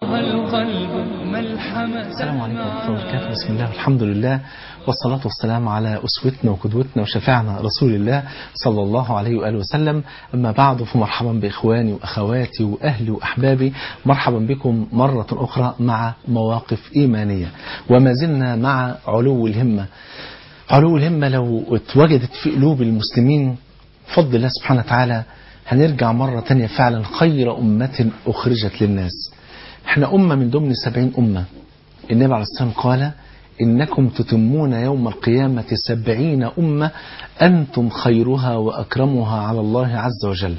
القلب ملحمة السلام عليكم ورحمة الله وبركاته بسم الله والحمد لله والصلاة والسلام على أسوتنا وقدوتنا وشفيعنا رسول الله صلى الله عليه وآله وسلم أما بعد فمرحبا بإخواني وأخواتي وأهلي وأحبابي مرحبا بكم مرة أخرى مع مواقف إيمانية وما زلنا مع علو الهمة علو الهمة لو اتوجدت في قلوب المسلمين بفضل الله سبحانه وتعالى هنرجع مرة تانية فعلا خير أمة أخرجت للناس احنا أمة من ضمن سبعين أمة النبي عليه الصلاة والسلام قال إنكم تتمون يوم القيامة سبعين أمة أنتم خيرها وأكرمها على الله عز وجل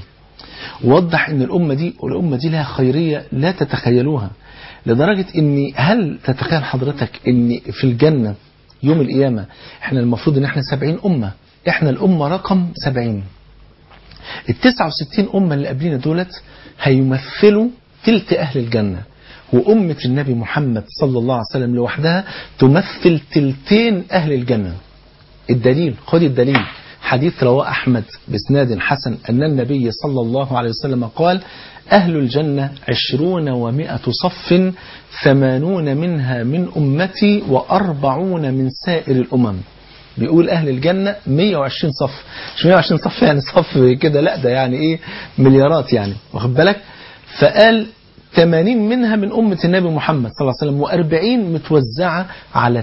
وضح ان الأمة دي والأمة دي لها خيرية لا تتخيلوها لدرجة ان هل تتخيل حضرتك ان في الجنة يوم القيامة احنا المفروض ان احنا سبعين أمة احنا الأمة رقم سبعين التسعة وستين أمة اللي قبلنا دولت هيمثلوا تلت أهل الجنة وأمة النبي محمد صلى الله عليه وسلم لوحدها تمثل تلتين أهل الجنة الدليل خد الدليل حديث رواه أحمد بسناد حسن أن النبي صلى الله عليه وسلم قال أهل الجنة عشرون ومائة صف ثمانون منها من أمتي وأربعون من سائر الأمم بيقول أهل الجنة 120 صف مش 120 صف يعني صف كده لا ده يعني إيه مليارات يعني واخد بالك فقال 80 منها من أمة النبي محمد صلى الله عليه وسلم و40 متوزعة على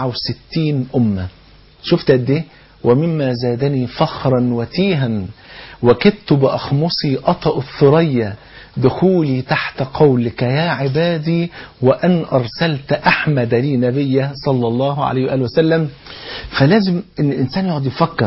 69 أمة شفت قد إيه ومما زادني فخرا وتيها وكدت بأخمصي أطأ الثريا دخولي تحت قولك يا عبادي وأن أرسلت أحمد لي نبيا صلى الله عليه وآله وسلم فلازم أن الإنسان يقعد يفكر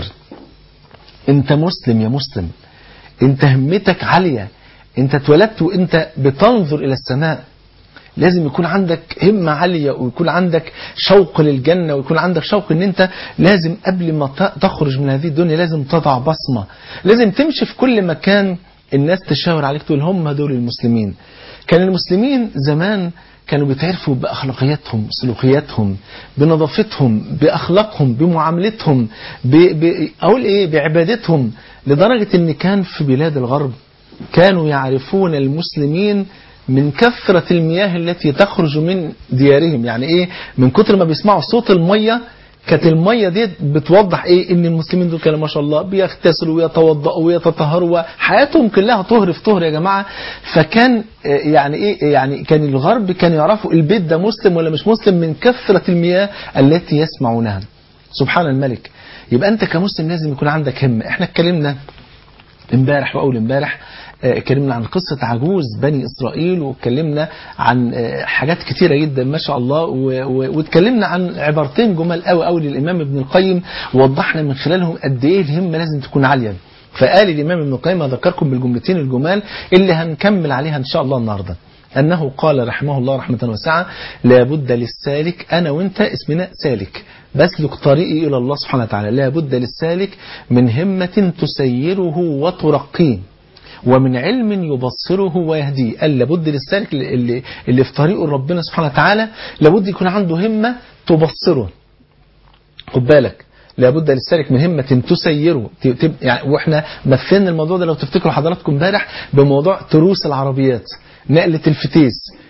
أنت مسلم يا مسلم أنت همتك عالية أنت اتولدت وأنت بتنظر إلى السماء لازم يكون عندك همة عالية ويكون عندك شوق للجنة ويكون عندك شوق ان انت لازم قبل ما تخرج من هذه الدنيا لازم تضع بصمة لازم تمشي في كل مكان الناس تشاور عليك تقول هم دول المسلمين كان المسلمين زمان كانوا بيتعرفوا بأخلاقياتهم سلوكياتهم بنظافتهم بأخلاقهم بمعاملتهم ب... ب... أقول إيه بعبادتهم لدرجة إن كان في بلاد الغرب كانوا يعرفون المسلمين من كثرة المياه التي تخرج من ديارهم يعني ايه من كتر ما بيسمعوا صوت المية كانت المية دي بتوضح ايه ان المسلمين دول كانوا ما شاء الله بيغتسلوا ويتوضأوا ويتطهروا حياتهم كلها طهر في طهر يا جماعة فكان يعني ايه يعني كان الغرب كان يعرفوا البيت ده مسلم ولا مش مسلم من كثرة المياه التي يسمعونها سبحان الملك يبقى انت كمسلم لازم يكون عندك همة احنا اتكلمنا امبارح واول امبارح اتكلمنا عن قصة عجوز بني إسرائيل واتكلمنا عن حاجات كتيرة جدا ما شاء الله واتكلمنا عن عبارتين جمال قوي قوي للإمام ابن القيم ووضحنا من خلالهم قد إيه الهمة لازم تكون عالية فقال الإمام ابن القيم أذكركم بالجملتين الجمال اللي هنكمل عليها إن شاء الله النهاردة أنه قال رحمه الله رحمة واسعة لابد للسالك أنا وأنت اسمنا سالك بسلك طريقي إلى الله سبحانه وتعالى لابد للسالك من همة تسيره وترقيه ومن علم يبصره ويهديه قال لابد للسالك اللي, اللي في طريقه ربنا سبحانه وتعالى لابد يكون عنده همة تبصره خد بالك لابد للسالك من همة تسيره يعني واحنا مثلنا الموضوع ده لو تفتكروا حضراتكم امبارح بموضوع تروس العربيات نقلة الفتيس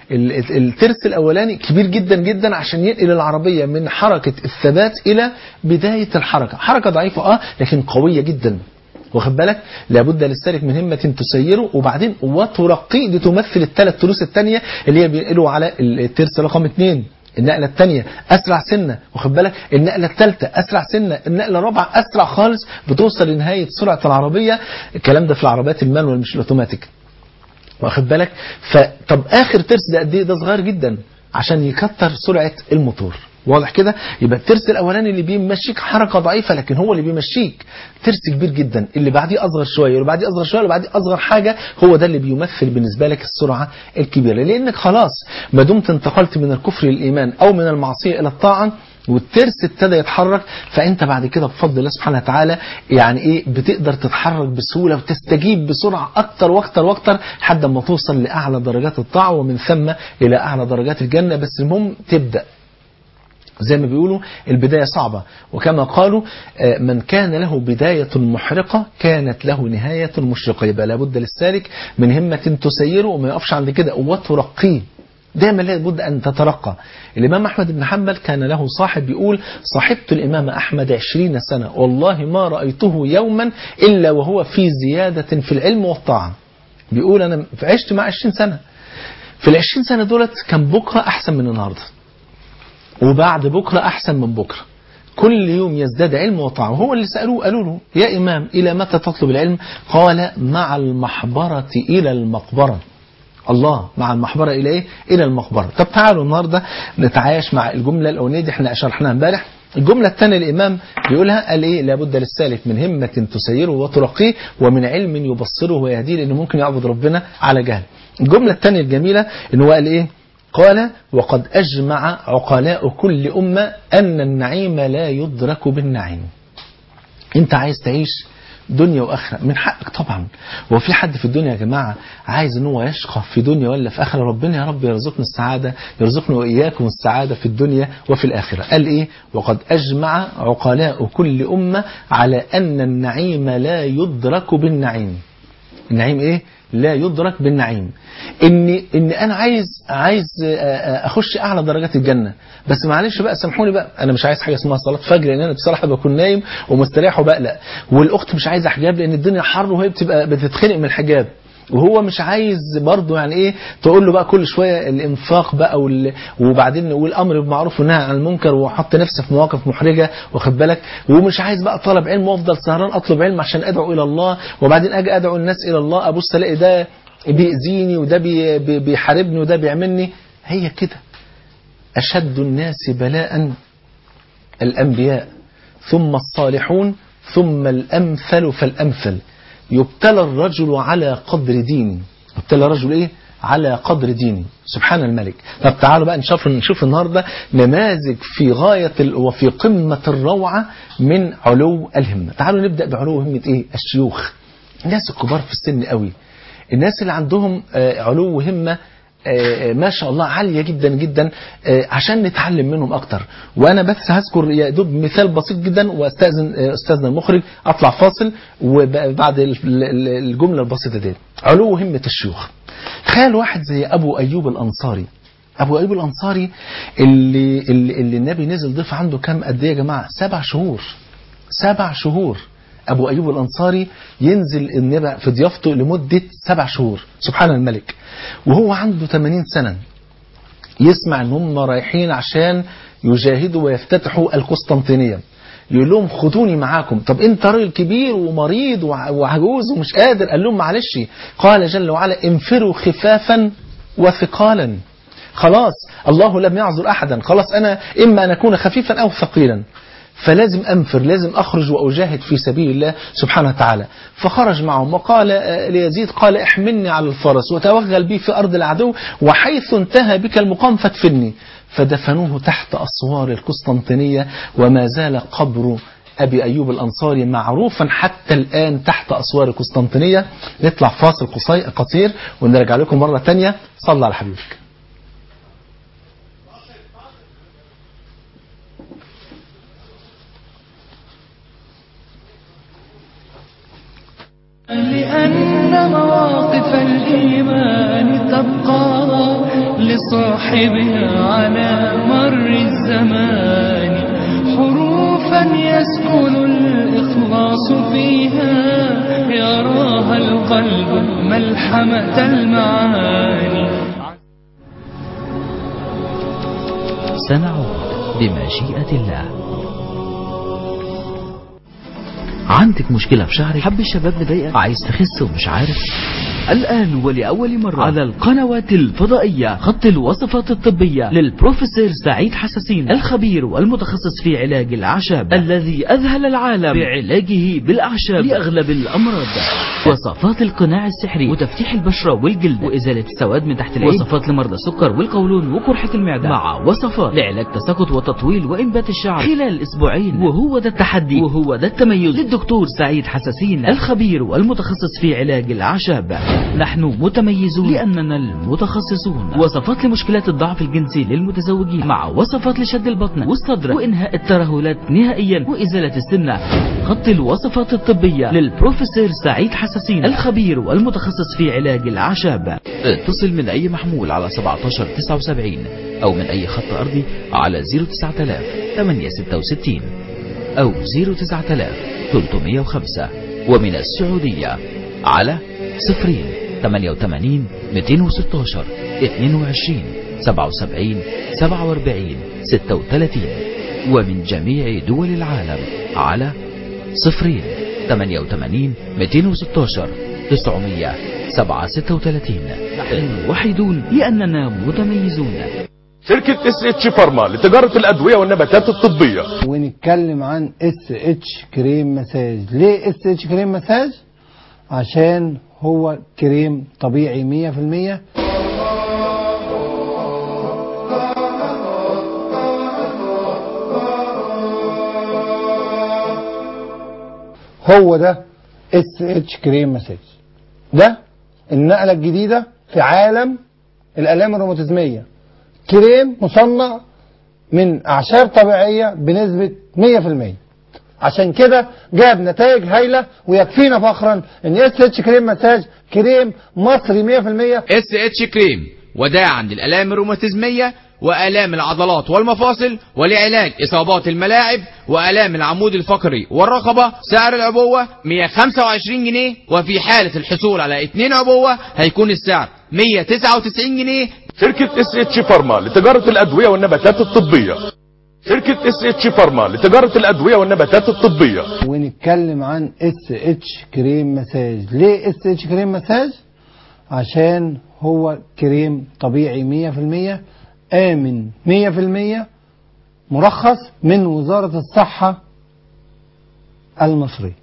الترس الاولاني كبير جدا جدا عشان ينقل العربية من حركة الثبات الى بداية الحركة حركة ضعيفة اه لكن قوية جدا واخد بالك لابد للسالك من همة تسيره وبعدين وترقيه دي تمثل الثلاث تروس الثانية اللي هي بينقلوا على الترس رقم اثنين النقلة الثانية أسرع سنة واخد بالك النقلة الثالثة أسرع سنة النقلة الرابعة أسرع خالص بتوصل لنهاية سرعة العربية الكلام ده في العربيات المانوال مش الأوتوماتيك واخد بالك فطب آخر ترس ده قد إيه ده صغير جدا عشان يكتر سرعة الموتور واضح كده يبقى الترس الاولاني اللي بيمشيك حركه ضعيفه لكن هو اللي بيمشيك ترس كبير جدا اللي بعديه اصغر شويه واللي بعديه اصغر شويه واللي بعديه اصغر حاجه هو ده اللي بيمثل بالنسبه لك السرعه الكبيره لانك خلاص ما دمت انتقلت من الكفر للايمان او من المعصيه الى الطاعه والترس ابتدى يتحرك فانت بعد كده بفضل الله سبحانه وتعالى يعني ايه بتقدر تتحرك بسهوله وتستجيب بسرعه اكتر واكتر واكتر لحد ما توصل لاعلى درجات الطاعه ومن ثم الى اعلى درجات الجنه بس المهم تبدا زي ما بيقولوا البداية صعبة وكما قالوا من كان له بداية محرقة كانت له نهاية مشرقة يبقى لابد للسالك من همة تسيره وما يقفش عند كده وترقيه دائما لابد أن تترقى الإمام أحمد بن حنبل كان له صاحب يقول صاحبت الإمام أحمد عشرين سنة والله ما رأيته يوما إلا وهو في زيادة في العلم والطاعة بيقول أنا عشت مع عشرين سنة في العشرين سنة دولت كان بكرة أحسن من النهاردة وبعد بكرة أحسن من بكرة كل يوم يزداد علم وطاعة وهو اللي سألوه قالوا له يا إمام إلى متى تطلب العلم قال مع المحبرة إلى المقبرة الله مع المحبرة إلى إيه؟ إلى المقبرة طب تعالوا النهاردة نتعايش مع الجملة الأولانية دي احنا شرحناها امبارح الجملة الثانية الإمام بيقولها قال إيه لابد للسالك من همة تسيره وترقيه ومن علم يبصره ويهديه لأنه ممكن يعبد ربنا على جهل الجملة الثانية الجميلة إن هو قال إيه قال وقد أجمع عقلاء كل أمة أن النعيم لا يدرك بالنعيم أنت عايز تعيش دنيا واخره من حقك طبعا هو في حد في الدنيا يا جماعه عايز ان هو يشقى في دنيا ولا في اخره ربنا يا رب يرزقنا السعاده يرزقنا واياكم السعاده في الدنيا وفي الاخره قال ايه وقد اجمع عقلاء كل امه على ان النعيم لا يدرك بالنعيم النعيم ايه لا يدرك بالنعيم ان ان انا عايز عايز اخش اعلى درجات الجنه بس معلش بقى سامحوني بقى انا مش عايز حاجه اسمها صلاه فجر لان انا بصراحه بكون نايم ومستريح وبقلق والاخت مش عايزه حجاب لان الدنيا حر وهي بتبقى بتتخنق من الحجاب وهو مش عايز برضه يعني ايه تقول له بقى كل شويه الانفاق بقى وال... وبعدين نقول امر بالمعروف والنهي عن المنكر وحط نفسه في مواقف محرجه واخد بالك ومش عايز بقى طلب علم وافضل سهران اطلب علم عشان ادعو الى الله وبعدين اجي ادعو الناس الى الله ابص الاقي ده بيأذيني وده بي... بي... بيحاربني وده بيعملني هي كده اشد الناس بلاء الانبياء ثم الصالحون ثم الامثل فالامثل يبتلى الرجل على قدر دينه يبتلى الرجل ايه على قدر دينه سبحان الملك طب تعالوا بقى نشوف نشوف النهارده نماذج في غايه ال... وفي قمه الروعه من علو الهمه تعالوا نبدا بعلو همه ايه الشيوخ الناس الكبار في السن قوي الناس اللي عندهم علو همه ما شاء الله عالية جدا جدا عشان نتعلم منهم أكتر وأنا بس هذكر يا دوب مثال بسيط جدا واستأذن أستاذنا المخرج أطلع فاصل وبعد الجملة البسيطة دي علو همة الشيوخ تخيل واحد زي أبو أيوب الأنصاري أبو أيوب الأنصاري اللي, اللي, اللي النبي نزل ضيف عنده كام قد إيه يا جماعة سبع شهور سبع شهور أبو أيوب الأنصاري ينزل النبي في ضيافته لمدة سبع شهور سبحان الملك وهو عنده 80 سنة يسمع ان هم رايحين عشان يجاهدوا ويفتتحوا القسطنطينية يقول لهم خدوني معاكم طب انت راجل كبير ومريض وعجوز ومش قادر قال لهم معلش قال جل وعلا انفروا خفافا وثقالا خلاص الله لم يعذر احدا خلاص انا اما ان اكون خفيفا او ثقيلا فلازم أنفر لازم أخرج وأجاهد في سبيل الله سبحانه وتعالى فخرج معهم وقال ليزيد قال احملني على الفرس وتوغل بي في أرض العدو وحيث انتهى بك المقام فادفني فدفنوه تحت أسوار القسطنطينية وما زال قبر أبي أيوب الأنصاري معروفا حتى الآن تحت أسوار القسطنطينية نطلع فاصل قصير ونرجع لكم مرة تانية صلى على حبيبك لأن مواقف الإيمان تبقى لصاحبها على مر الزمان حروفا يسكن الإخلاص فيها يراها القلب ملحمة المعاني سنعود بمشيئة الله عندك مشكلة في شعرك حب الشباب مضايقك عايز تخس ومش عارف الآن ولأول مرة على القنوات الفضائية خط الوصفات الطبية للبروفيسور سعيد حساسين الخبير والمتخصص في علاج الأعشاب الذي أذهل العالم بعلاجه بالأعشاب لأغلب الأمراض وصفات القناع السحري وتفتيح البشرة والجلد وإزالة السواد من تحت العين وصفات لمرضى السكر والقولون وقرحة المعدة مع وصفات لعلاج تساقط وتطويل وإنبات الشعر خلال أسبوعين وهو ده التحدي وهو ده التميز للدكتور سعيد حساسين الخبير والمتخصص في علاج الأعشاب نحن متميزون لأننا المتخصصون وصفات لمشكلات الضعف الجنسي للمتزوجين مع وصفات لشد البطن والصدر وإنهاء الترهلات نهائيا وإزالة السمنة خط الوصفات الطبية للبروفيسور سعيد حساسين الخبير والمتخصص في علاج الأعشاب اتصل من أي محمول على 1779 أو من أي خط أرضي على 09000 866 أو 09000 305 ومن السعودية على 0 88 216 22 77 47 36 ومن جميع دول العالم على 0 88 216 900 736 نحن الوحيدون لأننا متميزون شركة اس اتش فارما لتجارة الأدوية والنباتات الطبية ونتكلم عن اس اتش كريم مساج ليه اس اتش كريم مساج عشان هو كريم طبيعي مية في المية هو ده اس اتش كريم مساج ده النقلة الجديدة في عالم الآلام الروماتيزمية كريم مصنع من أعشاب طبيعية بنسبة 100% عشان كده جاب نتائج هايلة ويكفينا فخرا ان اس اتش كريم مساج كريم مصري 100% اس اتش كريم وداعا للآلام الروماتيزمية وآلام العضلات والمفاصل ولعلاج إصابات الملاعب وآلام العمود الفقري والرقبة سعر العبوة 125 جنيه وفي حالة الحصول على 2 عبوة هيكون السعر 199 جنيه شركة اس اتش فارما لتجارة الأدوية والنباتات الطبية شركة اس اتش فارما لتجارة الأدوية والنباتات الطبية ونتكلم عن اس اتش كريم مساج ليه اس اتش كريم مساج عشان هو كريم طبيعي 100% آمن 100% مرخص من وزارة الصحة المصرية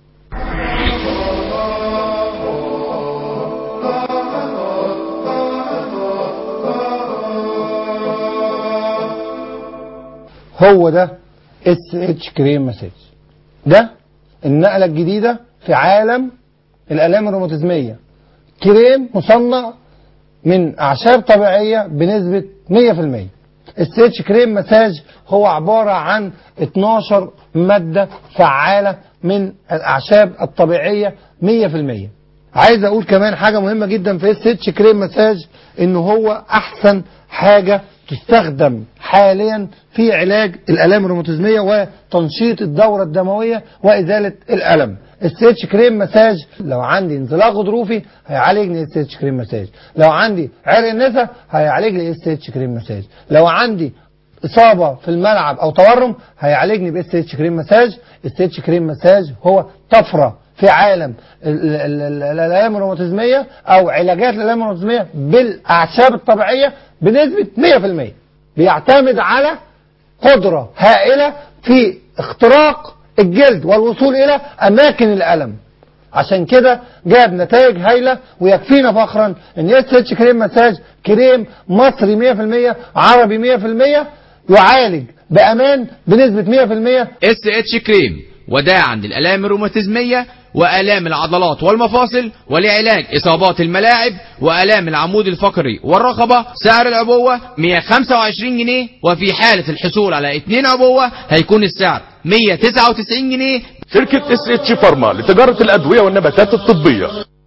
هو ده اس اتش كريم مساج ده النقلة الجديدة في عالم الآلام الروماتيزمية كريم مصنع من أعشاب طبيعية بنسبة 100% الس اتش كريم مساج هو عبارة عن 12 مادة فعالة من الأعشاب الطبيعية 100% عايز أقول كمان حاجة مهمة جدا في اس اتش كريم مساج إن هو أحسن حاجة تستخدم حاليا في علاج الآلام الروماتيزمية وتنشيط الدورة الدموية وإزالة الألم السيتش كريم مساج لو عندي انزلاق غضروفي هيعالجني السيتش كريم مساج لو عندي عرق النسا هيعالجني السيتش كريم مساج لو عندي إصابة في الملعب أو تورم هيعالجني بالسيتش كريم مساج السيتش كريم مساج هو طفرة في عالم ال- ال- ال- الآلام الروماتيزمية أو علاجات الآلام الروماتيزمية بالأعشاب الطبيعية بنسبة 100% بيعتمد على قدرة هائلة في اختراق الجلد والوصول إلى أماكن الألم عشان كده جاب نتائج هايلة ويكفينا فخرا ان اس اتش كريم مساج كريم مصري 100% عربي 100% يعالج بأمان بنسبة 100% اس اتش كريم وداعا للآلام الروماتيزمية وآلام العضلات والمفاصل ولعلاج إصابات الملاعب وآلام العمود الفقري والرقبة سعر العبوة 125 جنيه وفي حالة الحصول على 2 عبوة هيكون السعر 199 جنيه شركة اس اتش فارما لتجارة الأدوية والنباتات الطبية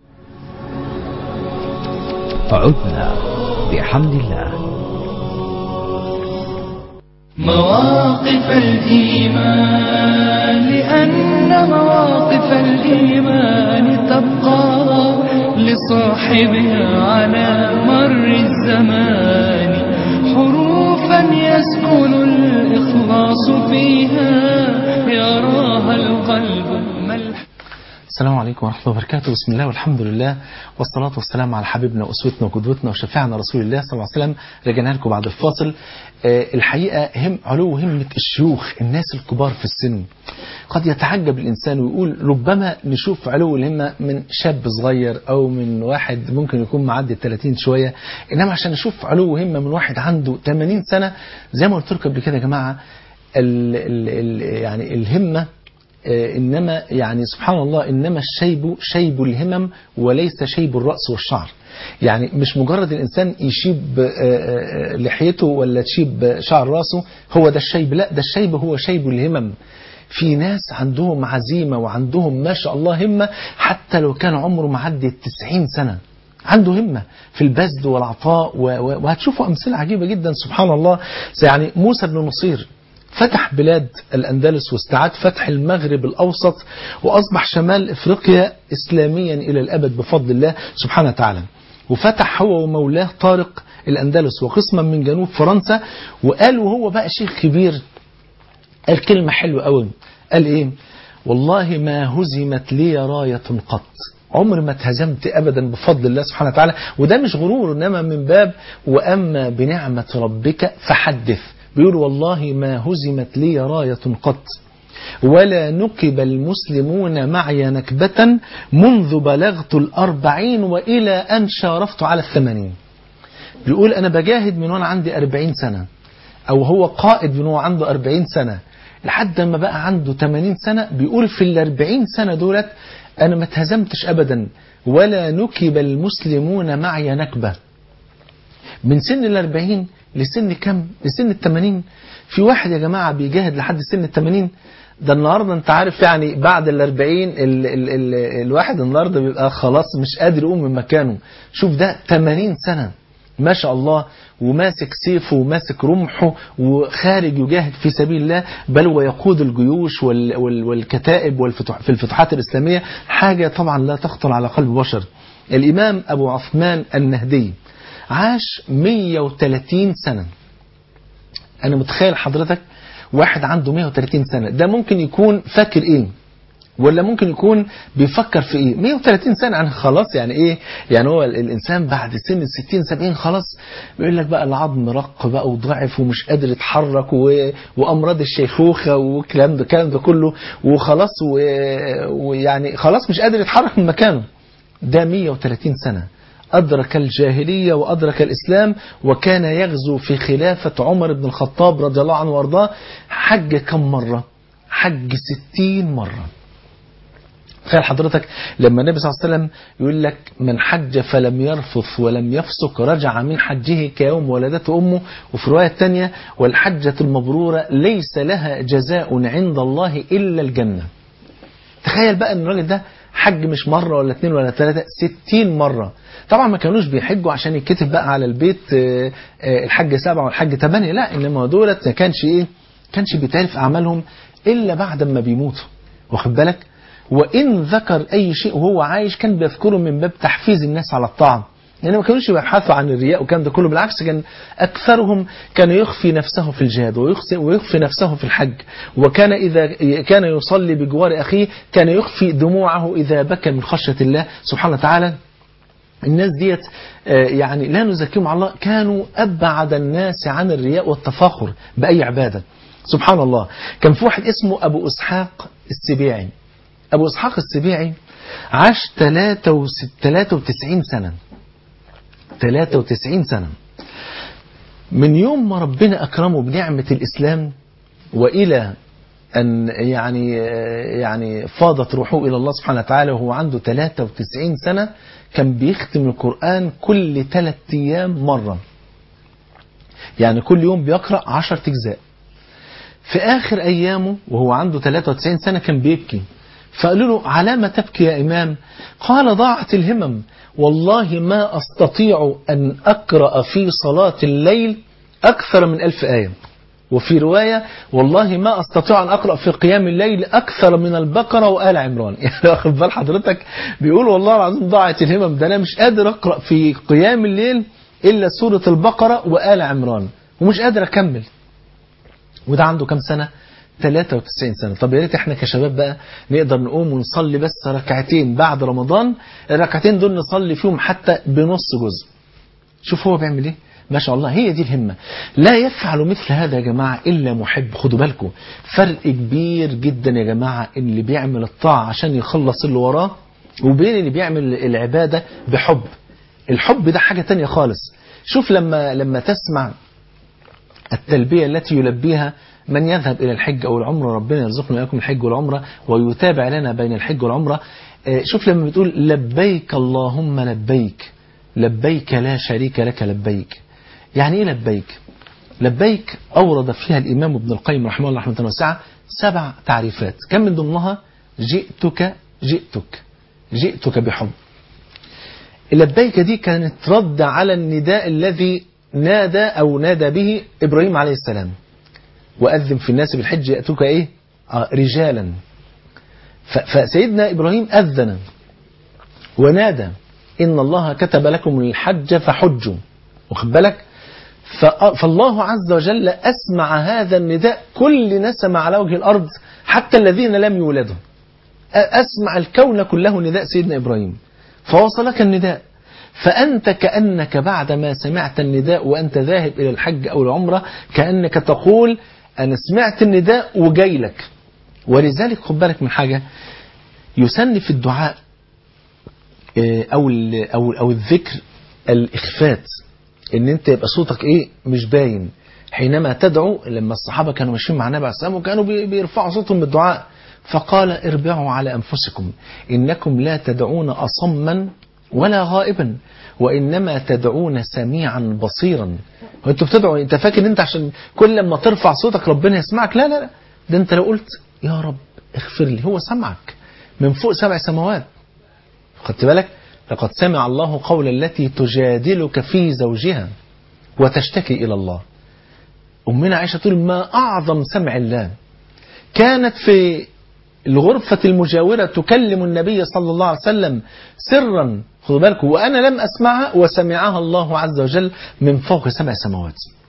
عدنا بحمد الله مواقف الإيمان لأن مواقف الإيمان تبقى لصاحبها على مر الزمان حروفا يسكن الإخلاص فيها يراها القلب ملح السلام عليكم ورحمة الله وبركاته بسم الله والحمد لله والصلاة والسلام على حبيبنا وأسوتنا وقدوتنا وشفيعنا رسول الله صلى الله عليه وسلم رجعنا لكم بعد الفاصل آه، الحقيقة هم علو همة الشيوخ الناس الكبار في السن قد يتعجب الإنسان ويقول ربما نشوف علو الهمة من شاب صغير أو من واحد ممكن يكون معدي ال 30 شوية إنما عشان نشوف علو همة من واحد عنده 80 سنة زي ما قلت لكم قبل كده يا جماعة ال ال ال يعني الهمة آه، إنما يعني سبحان الله إنما الشيب شيب الهمم وليس شيب الرأس والشعر يعني مش مجرد الإنسان يشيب آه، آه، لحيته ولا تشيب شعر راسه هو ده الشيب لا ده الشيب هو شيب الهمم في ناس عندهم عزيمة وعندهم ما شاء الله همة حتى لو كان عمره معدي التسعين سنة عنده همة في البذل والعطاء و- و- وهتشوفوا أمثلة عجيبة جدا سبحان الله يعني موسى بن نصير فتح بلاد الأندلس واستعاد فتح المغرب الأوسط وأصبح شمال إفريقيا إسلاميا إلى الأبد بفضل الله سبحانه وتعالى وفتح هو ومولاه طارق الأندلس وقسما من جنوب فرنسا وقال وهو بقى شيخ كبير قال كلمة حلوة قوي قال إيه والله ما هزمت لي راية قط عمر ما اتهزمت ابدا بفضل الله سبحانه وتعالى وده مش غرور انما من باب واما بنعمه ربك فحدث بيقول والله ما هزمت لي رايه قط ولا نكب المسلمون معي نكبة منذ بلغت الأربعين وإلى أن شارفت على الثمانين بيقول أنا بجاهد من وأنا عندي أربعين سنة أو هو قائد من هو عنده أربعين سنة لحد ما بقى عنده 80 سنة بيقول في الأربعين سنة دولت أنا ما اتهزمتش أبدا ولا نكب المسلمون معي نكبة من سن الأربعين لسن كم لسن الثمانين في واحد يا جماعة بيجاهد لحد سن الثمانين ده النهاردة انت عارف يعني بعد الأربعين ال ال ال الواحد النهاردة بيبقى خلاص مش قادر يقوم من مكانه شوف ده 80 سنة ما شاء الله وماسك سيفه وماسك رمحه وخارج يجاهد في سبيل الله بل ويقود الجيوش وال وال والكتائب والفتح في الفتوحات الإسلامية حاجة طبعا لا تخطر على قلب بشر الإمام أبو عثمان النهدي عاش 130 سنة أنا متخيل حضرتك واحد عنده 130 سنة ده ممكن يكون فاكر إيه ولا ممكن يكون بيفكر في ايه 130 سنة يعني خلاص يعني ايه يعني هو الانسان بعد سن 60 70 خلاص بيقول لك بقى العظم رق بقى وضعف ومش قادر يتحرك و... وامراض الشيخوخه والكلام ده الكلام ده كله وخلاص و... ويعني خلاص مش قادر يتحرك من مكانه ده 130 سنة أدرك الجاهلية وأدرك الإسلام وكان يغزو في خلافة عمر بن الخطاب رضي الله عنه وارضاه حج كم مرة حج ستين مرة تخيل حضرتك لما النبي صلى الله عليه وسلم يقول لك من حج فلم يرفث ولم يفسق رجع من حجه كيوم ولدته أمه وفي رواية تانية والحجة المبرورة ليس لها جزاء عند الله إلا الجنة تخيل بقى ان الراجل ده حج مش مرة ولا اتنين ولا ثلاثة ستين مرة طبعا ما كانوش بيحجوا عشان يتكتب بقى على البيت آه، آه، الحج سبعة والحج ثمانية لا انما دولت ما كانش ايه كانش بيتعرف في اعمالهم الا بعد ما بيموتوا واخد بالك وان ذكر اي شيء وهو عايش كان بيذكره من باب تحفيز الناس على الطاعه يعني ما كانوش بيبحثوا عن الرياء والكلام ده كله بالعكس كان اكثرهم كان يخفي نفسه في الجهاد ويخفي, ويخفي نفسه في الحج وكان اذا كان يصلي بجوار اخيه كان يخفي دموعه اذا بكى من خشيه الله سبحانه وتعالى الناس ديت آه، يعني لا نزكيهم على الله كانوا أبعد الناس عن الرياء والتفاخر بأي عبادة سبحان الله كان في واحد اسمه أبو إسحاق السبيعي أبو إسحاق السبيعي عاش 93 سنة 93 سنة من يوم ما ربنا أكرمه بنعمة الإسلام وإلى أن يعني يعني فاضت روحه إلى الله سبحانه وتعالى وهو عنده 93 سنة كان بيختم القرآن كل ثلاث أيام مرة يعني كل يوم بيقرأ 10 أجزاء في آخر أيامه وهو عنده 93 سنة كان بيبكي فقالوا له على ما تبكي يا إمام قال ضاعت الهمم والله ما أستطيع أن أقرأ في صلاة الليل أكثر من ألف آية وفي رواية والله ما أستطيع أن أقرأ في قيام الليل أكثر من البقرة وآل عمران يعني واخد بال حضرتك بيقول والله العظيم ضاعت الهمم ده أنا مش قادر أقرأ في قيام الليل إلا سورة البقرة وآل عمران ومش قادر أكمل وده عنده كام سنة 93 سنة طب يا ريت احنا كشباب بقى نقدر نقوم ونصلي بس ركعتين بعد رمضان الركعتين دول نصلي فيهم حتى بنص جزء شوف هو بيعمل ايه ما شاء الله هي دي الهمة لا يفعل مثل هذا يا جماعة إلا محب خدوا بالكم فرق كبير جدا يا جماعة اللي بيعمل الطاعة عشان يخلص اللي وراه وبين اللي بيعمل العبادة بحب الحب ده حاجة تانية خالص شوف لما لما تسمع التلبية التي يلبيها من يذهب إلى الحج أو العمرة ربنا يرزقنا وإياكم الحج والعمرة ويتابع لنا بين الحج والعمرة آه، شوف لما بتقول لبيك اللهم لبيك لبيك لا شريك لك لبيك يعني إيه لبيك لبيك أورد فيها الإمام ابن القيم رحمه الله رحمة واسعة سبع تعريفات كم من ضمنها جئتك جئتك جئتك بحب اللبيك دي كانت رد على النداء الذي نادى أو نادى به إبراهيم عليه السلام وأذن في الناس بالحج يأتوك إيه آه رجالا ف- فسيدنا إبراهيم أذن ونادى إن الله كتب لكم الحج فحجوا واخد بالك ف- فالله عز وجل أسمع هذا النداء كل نسمة على وجه الأرض حتى الذين لم يولدوا أسمع الكون كله نداء سيدنا إبراهيم فوصلك النداء فأنت كأنك بعدما سمعت النداء وأنت ذاهب إلى الحج أو العمرة كأنك تقول أنا سمعت النداء وجاي لك ولذلك خد بالك من حاجة يسن في الدعاء آه، أو ال- أو أو الذكر الإخفات إن أنت يبقى صوتك إيه مش باين حينما تدعو لما الصحابة كانوا ماشيين مع النبي عليه السلام وكانوا بي- بيرفعوا صوتهم بالدعاء فقال اربعوا على أنفسكم إنكم لا تدعون أصما ولا غائبا وإنما تدعون سميعا بصيرا وانتوا بتدعوا انت فاكر ان انت عشان كل لما ترفع صوتك ربنا يسمعك لا لا لا ده انت لو قلت يا رب اغفر لي هو سمعك من فوق سبع سماوات خدت بالك لقد سمع الله قول التي تجادلك في زوجها وتشتكي إلى الله أمنا عائشة تقول ما أعظم سمع الله كانت في الغرفة المجاورة تكلم النبي صلى الله عليه وسلم سرا خدوا بالكم وأنا لم أسمعها وسمعها الله عز وجل من فوق سبع سماوات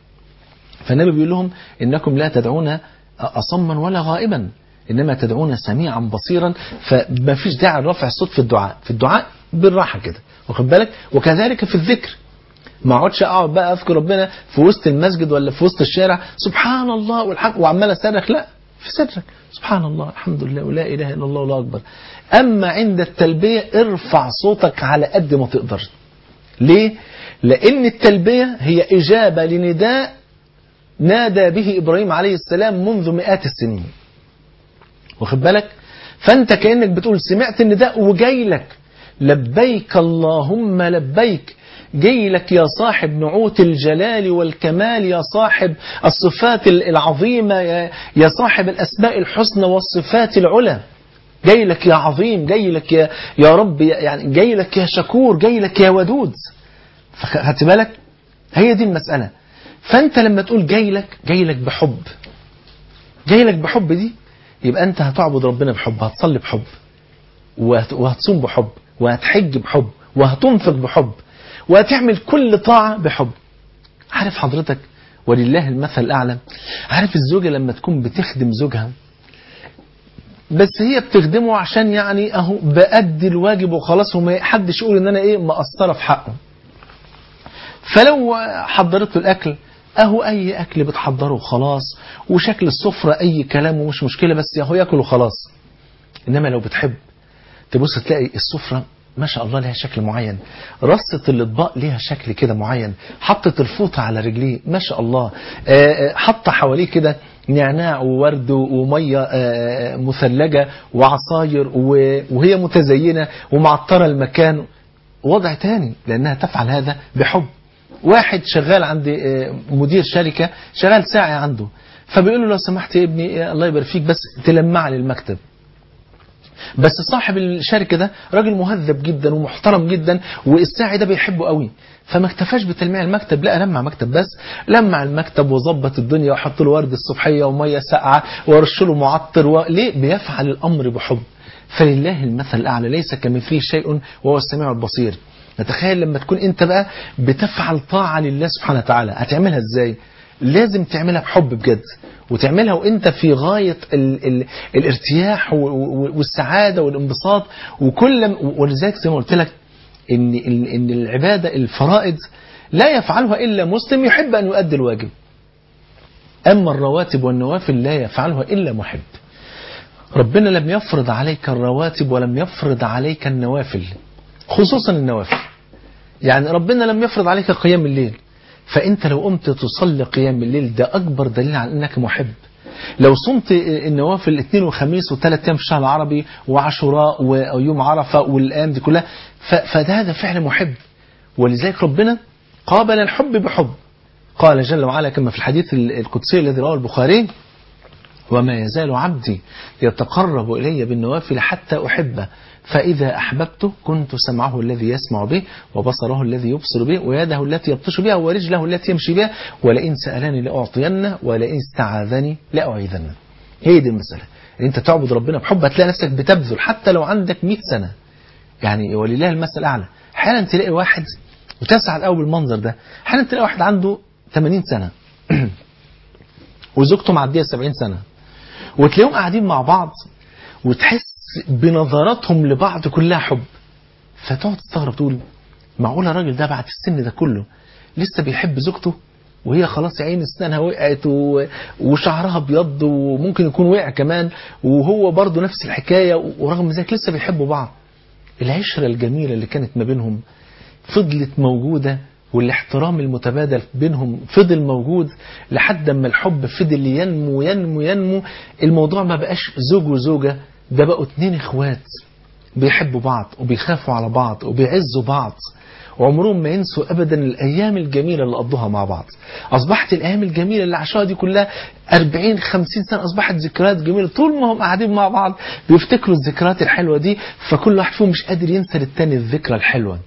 فالنبي بيقول لهم إنكم لا تدعون أصما ولا غائبا إنما تدعون سميعا بصيرا فما فيش داعي لرفع الصوت في الدعاء في الدعاء بالراحة كده واخد بالك وكذلك في الذكر ما اقعدش اقعد بقى اذكر ربنا في وسط المسجد ولا في وسط الشارع سبحان الله والحق وعمال اصرخ لا في سرك سبحان الله الحمد لله ولا اله الا الله والله اكبر اما عند التلبيه ارفع صوتك على قد ما تقدر ليه لان التلبيه هي اجابه لنداء نادى به ابراهيم عليه السلام منذ مئات السنين واخد بالك فانت كانك بتقول سمعت النداء وجاي لك لبيك اللهم لبيك جاي لك يا صاحب نعوت الجلال والكمال يا صاحب الصفات العظيمة يا, يا صاحب الأسماء الحسنى والصفات العلى جاي لك يا عظيم جاي لك يا, يا رب يعني جاي لك يا شكور جاي لك يا ودود خدت بالك هي دي المسألة فأنت لما تقول جاي لك جاي لك بحب جاي لك بحب دي يبقى أنت هتعبد ربنا بحب هتصلي بحب وهت- وهتصوم بحب وهتحج بحب وهتنفق بحب وهتعمل كل طاعة بحب عارف حضرتك ولله المثل الأعلى عارف الزوجة لما تكون بتخدم زوجها بس هي بتخدمه عشان يعني اهو بأدي الواجب وخلاص وما حدش يقول ان انا ايه مقصره في حقه فلو حضرت له الاكل اهو اي اكل بتحضره وخلاص وشكل السفره اي كلام ومش مشكله بس اهو ياكل وخلاص انما لو بتحب تبص تلاقي السفرة ما شاء الله لها شكل معين رصة الأطباق ليها شكل كده معين حطت الفوطة على رجليه ما شاء الله آه، آه، حط حواليه كده نعناع وورد ومية آه، مثلجة وعصاير و- وهي متزينة ومعطرة المكان وضع تاني لأنها تفعل هذا بحب واحد شغال عند آه، مدير شركة شغال ساعي عنده فبيقول له لو سمحت يا ابني آه، الله يبارك فيك بس تلمع لي المكتب بس صاحب الشركة ده راجل مهذب جدا ومحترم جدا والساعي ده بيحبه قوي فما اكتفاش بتلميع المكتب لا لمع مكتب بس لمع المكتب وظبط الدنيا وحط له ورد الصبحية ومية ساقعة ورش له معطر و... ليه بيفعل الأمر بحب فلله المثل الأعلى ليس كمثله شيء وهو السميع البصير نتخيل لما تكون انت بقى بتفعل طاعة لله سبحانه وتعالى هتعملها ازاي لازم تعملها بحب بجد وتعملها وانت في غاية ال ال الارتياح و- و- والسعادة والانبساط وكل م- ولذلك زي ما قلت لك ان ال- ان العبادة الفرائض لا يفعلها الا مسلم يحب ان يؤدي الواجب اما الرواتب والنوافل لا يفعلها الا محب ربنا لم يفرض عليك الرواتب ولم يفرض عليك النوافل خصوصا النوافل يعني ربنا لم يفرض عليك قيام الليل فانت لو قمت تصلي قيام الليل ده اكبر دليل على انك محب لو صمت النوافل الاثنين وخميس وثلاث ايام في الشهر العربي وعاشوراء ويوم عرفه والايام دي كلها ف- فده هذا فعل محب ولذلك ربنا قابل الحب بحب قال جل وعلا كما في الحديث القدسي الذي رواه البخاري وما يزال عبدي يتقرب إلي بالنوافل حتى أحبه فإذا أحببته كنت سمعه الذي يسمع به وبصره الذي يبصر به ويده التي يبطش بها ورجله التي يمشي بها ولئن سألني لأعطينه ولئن استعاذني لأعيذنه هي دي المسألة إن أنت تعبد ربنا بحب هتلاقي نفسك بتبذل حتى لو عندك 100 سنة يعني ولله المثل الأعلى أحيانا تلاقي واحد وتسعد قوي بالمنظر ده أحيانا تلاقي واحد عنده 80 سنة وزوجته معدية 70 سنة وتلاقيهم قاعدين مع بعض وتحس بنظراتهم لبعض كلها حب فتقعد تستغرب تقول معقول الراجل ده بعد السن ده كله لسه بيحب زوجته وهي خلاص يا عيني اسنانها وقعت و... وشعرها ابيض وممكن يكون وقع كمان وهو برضه نفس الحكايه ورغم ذلك لسه بيحبوا بعض العشره الجميله اللي كانت ما بينهم فضلت موجوده والاحترام المتبادل بينهم فضل موجود لحد ما الحب فضل ينمو ينمو ينمو الموضوع ما بقاش زوج وزوجة ده بقوا اتنين اخوات بيحبوا بعض وبيخافوا على بعض وبيعزوا بعض وعمرهم ما ينسوا ابدا الايام الجميله اللي قضوها مع بعض اصبحت الايام الجميله اللي عاشوها دي كلها 40 50 سنه اصبحت ذكريات جميله طول ما هم قاعدين مع بعض بيفتكروا الذكريات الحلوه دي فكل واحد فيهم مش قادر ينسى للتاني الذكرى الحلوه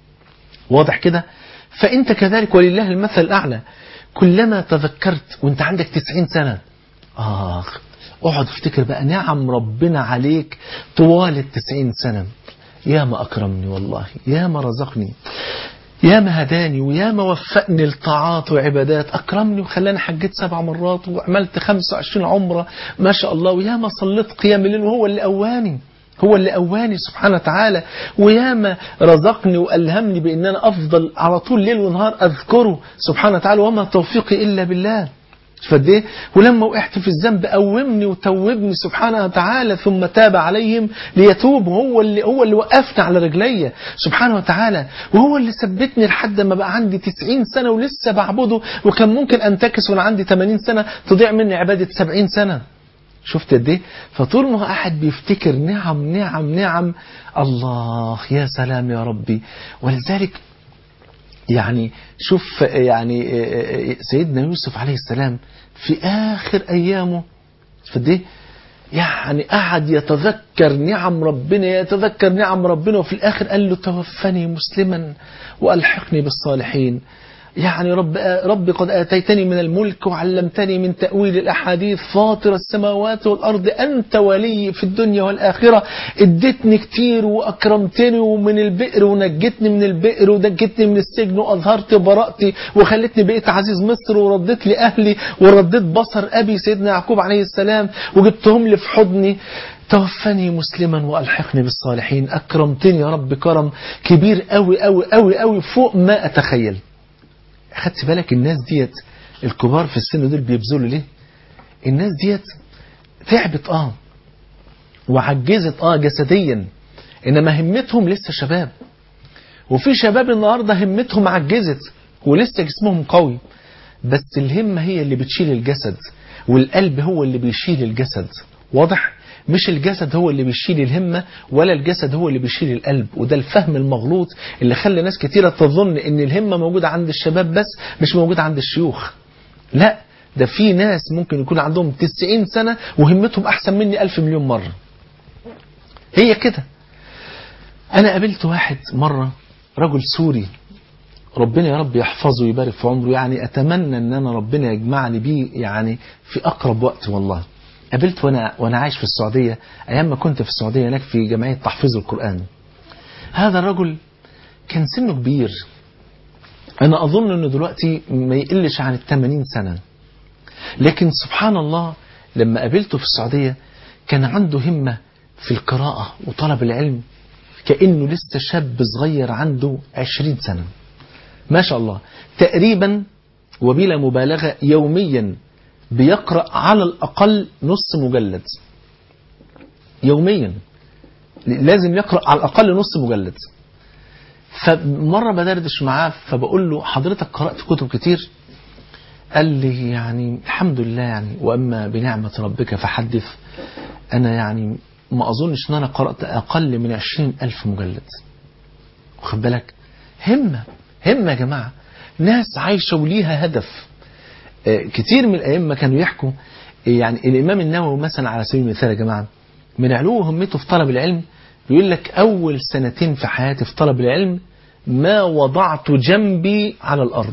واضح كده فأنت كذلك ولله المثل الأعلى كلما تذكرت وانت عندك تسعين سنة آخ اقعد افتكر بقى نعم ربنا عليك طوال التسعين سنة يا ما أكرمني والله يا ما رزقني يا ما هداني ويا ما وفقني لطاعات وعبادات أكرمني وخلاني حجيت سبع مرات وعملت 25 عمرة ما شاء الله ويا ما صليت قيام الليل وهو اللي قواني هو اللي قواني سبحانه وتعالى وياما رزقني وألهمني بأن أنا أفضل على طول ليل ونهار أذكره سبحانه وتعالى وما توفيقي إلا بالله فد ايه ولما وقعت في الذنب قومني وتوبني سبحانه وتعالى ثم تاب عليهم ليتوبوا هو اللي هو اللي وقفني على رجلي سبحانه وتعالى وهو اللي ثبتني لحد ما بقى عندي 90 سنة ولسه بعبده وكان ممكن انتكس وانا عندي 80 سنة تضيع مني عبادة 70 سنة شفت قد ايه فطول ما هو قاعد بيفتكر نعم نعم نعم الله يا سلام يا ربي ولذلك يعني شوف يعني سيدنا يوسف عليه السلام في آخر أيامه فد ايه يعني قعد يتذكر نعم ربنا يتذكر نعم ربنا وفي الآخر قال له توفني مسلما وألحقني بالصالحين يعني رب رب قد آتيتني من الملك وعلمتني من تأويل الأحاديث فاطر السماوات والأرض أنت ولي في الدنيا والآخرة اديتني كتير وأكرمتني ومن البئر ونجتني من البئر ونجتني من السجن وأظهرت براءتي وخلتني بقيت عزيز مصر ورديت لي أهلي ورديت بصر أبي سيدنا يعقوب عليه السلام وجبتهم لي في حضني توفني مسلما والحقني بالصالحين اكرمتني يا رب كرم كبير قوي قوي قوي قوي فوق ما اتخيل خدت بالك الناس ديت الكبار في السن دول بيبذلوا ليه الناس ديت تعبت اه وعجزت اه جسديا انما همتهم لسه شباب وفي شباب النهارده همتهم عجزت ولسه جسمهم قوي بس الهمة هي اللي بتشيل الجسد والقلب هو اللي بيشيل الجسد واضح مش الجسد هو اللي بيشيل الهمة ولا الجسد هو اللي بيشيل القلب وده الفهم المغلوط اللي خلى ناس كتيرة تظن ان الهمة موجودة عند الشباب بس مش موجودة عند الشيوخ لا ده في ناس ممكن يكون عندهم 90 سنة وهمتهم احسن مني ألف مليون مرة هي كده انا قابلت واحد مرة رجل سوري ربنا يا رب يحفظه ويبارك في عمره يعني اتمنى ان انا ربنا يجمعني بيه يعني في اقرب وقت والله قابلت وانا وانا عايش في السعوديه ايام ما كنت في السعوديه هناك في جمعيه تحفيظ القران هذا الرجل كان سنه كبير انا اظن انه دلوقتي ما يقلش عن ال 80 سنه لكن سبحان الله لما قابلته في السعوديه كان عنده همه في القراءه وطلب العلم كانه لسه شاب صغير عنده 20 سنه ما شاء الله تقريبا وبلا مبالغه يوميا بيقرأ على الأقل نص مجلد يوميا لازم يقرأ على الأقل نص مجلد فمرة بدردش معاه فبقول له حضرتك قرأت كتب كتير قال لي يعني الحمد لله يعني وأما بنعمة ربك فحدث أنا يعني ما أظنش أن أنا قرأت أقل من عشرين ألف مجلد واخد بالك همة همة يا جماعة ناس عايشة وليها هدف كتير من الأئمة كانوا يحكوا يعني الإمام النووي مثلا على سبيل المثال يا جماعة من علو همته في طلب العلم يقول لك أول سنتين في حياتي في طلب العلم ما وضعت جنبي على الأرض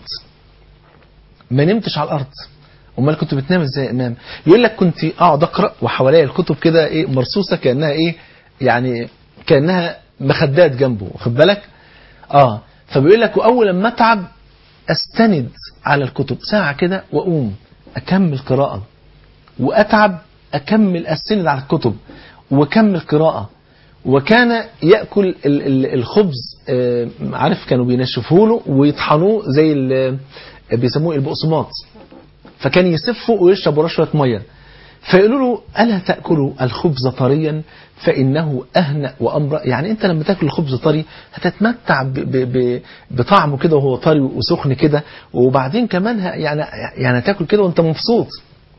ما نمتش على الأرض امال كنت بتنام ازاي يا امام يقول لك كنت اقعد اقرا وحواليا الكتب كده ايه مرصوصه كانها ايه يعني كانها مخدات جنبه واخد بالك اه فبيقول لك واول لما اتعب استند على الكتب ساعه كده واقوم اكمل قراءه واتعب اكمل استند على الكتب واكمل قراءه وكان ياكل ال- ال- الخبز آه، عارف كانوا بينشفوه له ويطحنوه زي ال- بيسموه البقسماط فكان يسفه ويشرب وراه شويه ميه فيقولوا له الا تاكل الخبز طريا فانه اهنأ وامرأ يعني انت لما تاكل الخبز طري هتتمتع ب ب ب بطعمه كده وهو طري وسخن كده وبعدين كمان ه- يعني يعني تاكل كده وانت مبسوط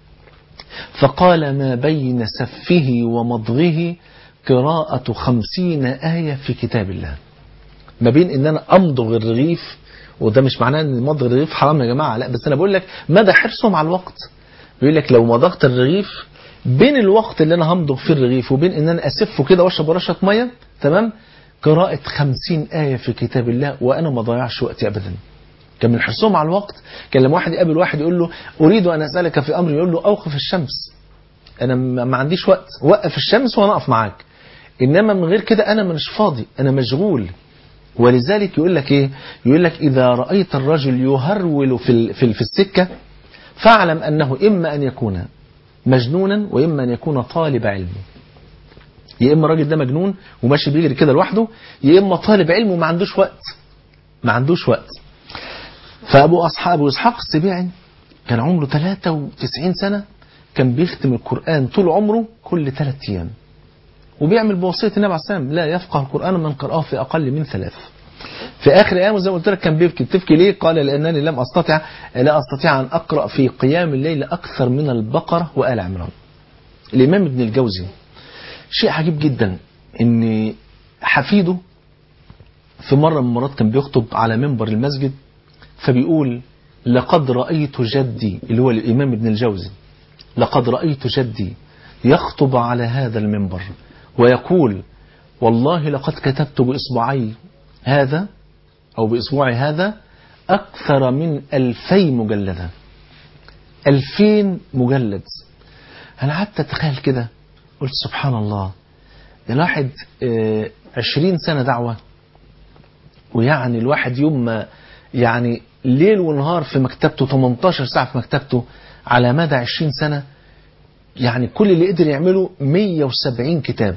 فقال ما بين سفه ومضغه قراءة خمسين آية في كتاب الله ما بين ان انا امضغ الرغيف وده مش معناه ان مضغ الرغيف حرام يا جماعه لا بس انا بقول لك مدى حرصهم على الوقت بيقول لك لو مضغت الرغيف بين الوقت اللي انا همضغ فيه الرغيف وبين ان انا اسفه كده واشرب ورشه ميه تمام قراءة خمسين آية في كتاب الله وأنا ما ضيعش وقتي أبدا كان من حرصهم على الوقت كان لما واحد يقابل واحد يقول له أريد أن أسألك في أمر يقول له أوقف الشمس أنا ما ما عنديش وقت وقف الشمس وأنا أقف معاك إنما من غير كده أنا مش فاضي أنا مشغول ولذلك يقول لك ايه يقول لك اذا رايت الرجل يهرول في ال- في ال- في السكه فاعلم انه اما ان يكون مجنونا واما ان يكون طالب علم يا اما الراجل ده مجنون وماشي بيجري كده لوحده يا اما طالب علم وما عندوش وقت ما عندوش وقت فابو اصحاب ابو اسحاق السبيعي كان عمره 93 سنه كان بيختم القران طول عمره كل ثلاث ايام وبيعمل بوصيه النبي عليه الصلاه والسلام لا يفقه القران من قراه في اقل من ثلاث في اخر ايامه زي ما قلت لك كان بيبكي بتبكي ليه قال لانني لم استطع لا استطيع ان اقرا في قيام الليل اكثر من البقره وال عمران الامام ابن الجوزي شيء عجيب جدا ان حفيده في مره من المرات كان بيخطب على منبر المسجد فبيقول لقد رايت جدي اللي هو الامام ابن الجوزي لقد رايت جدي يخطب على هذا المنبر ويقول والله لقد كتبت باصبعي هذا أو بأسبوعي هذا أكثر من ألفي مجلدة ألفين مجلد أنا قعدت أتخيل كده قلت سبحان الله ده الواحد آه، عشرين سنة دعوة ويعني الواحد يوم ما يعني ليل ونهار في مكتبته 18 ساعة في مكتبته على مدى 20 سنة يعني كل اللي قدر يعمله 170 كتاب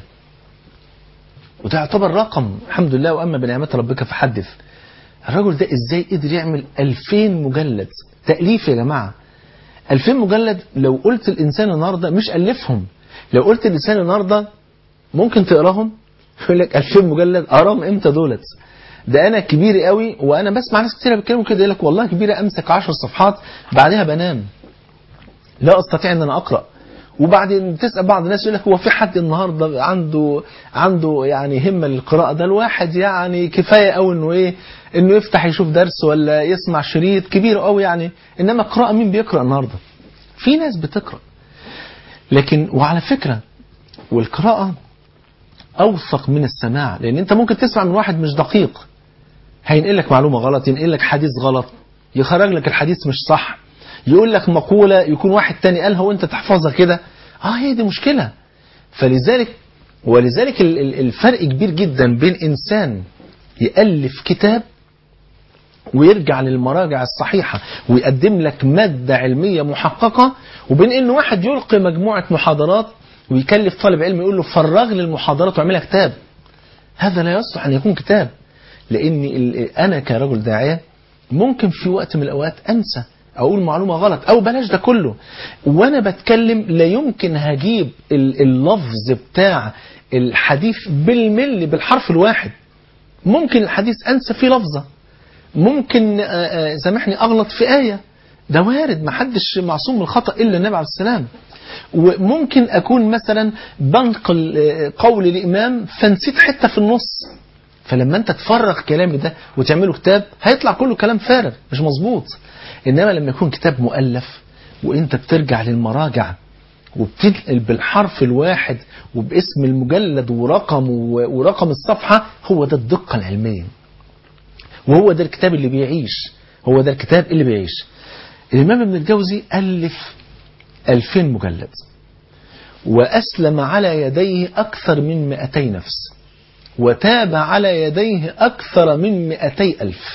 وده يعتبر رقم الحمد لله واما بنعمات ربك فحدث الرجل ده ازاي قدر يعمل 2000 مجلد تاليف يا جماعه 2000 مجلد لو قلت الانسان النهارده مش الفهم لو قلت الانسان النهارده ممكن تقراهم يقول لك 2000 مجلد اقراهم امتى دولت ده انا كبير قوي وانا بسمع ناس كتير بيتكلموا كده يقول لك والله كبيره امسك 10 صفحات بعدها بنام لا استطيع ان انا اقرا وبعدين تسال بعض الناس يقول لك هو في حد النهارده عنده عنده يعني همه للقراءه ده الواحد يعني كفايه قوي انه ايه انه يفتح يشوف درس ولا يسمع شريط كبير قوي يعني انما قراءه مين بيقرا النهارده في ناس بتقرا لكن وعلى فكره والقراءه اوثق من السماع لان انت ممكن تسمع من واحد مش دقيق هينقل لك معلومه غلط ينقل لك حديث غلط يخرج لك الحديث مش صح يقول لك مقولة يكون واحد تاني قالها وانت تحفظها كده اه هي دي مشكلة فلذلك ولذلك ال- ال- الفرق كبير جدا بين انسان يألف كتاب ويرجع للمراجع الصحيحة ويقدم لك مادة علمية محققة وبين ان واحد يلقي مجموعة محاضرات ويكلف طالب علم يقول له فرغ لي المحاضرات واعملها كتاب هذا لا يصلح ان يكون كتاب لان ال- انا كرجل داعية ممكن في وقت من الاوقات انسى اقول معلومه غلط او بلاش ده كله وانا بتكلم لا يمكن هجيب ال- اللفظ بتاع الحديث بالملي بالحرف الواحد ممكن الحديث انسى فيه لفظه ممكن آه، آه، سامحني اغلط في ايه ده وارد ما حدش معصوم من الخطا الا النبي عليه السلام وممكن اكون مثلا بنقل آه، قول الامام فنسيت حته في النص فلما انت تفرغ كلامي ده وتعمله كتاب هيطلع كله كلام فارغ مش مظبوط انما لما يكون كتاب مؤلف وانت بترجع للمراجع وبتنقل بالحرف الواحد وباسم المجلد ورقم ورقم الصفحة هو ده الدقة العلمية وهو ده الكتاب اللي بيعيش هو ده الكتاب اللي بيعيش الإمام ابن الجوزي ألف ألفين مجلد وأسلم على يديه أكثر من مئتي نفس وتاب على يديه أكثر من مئتي ألف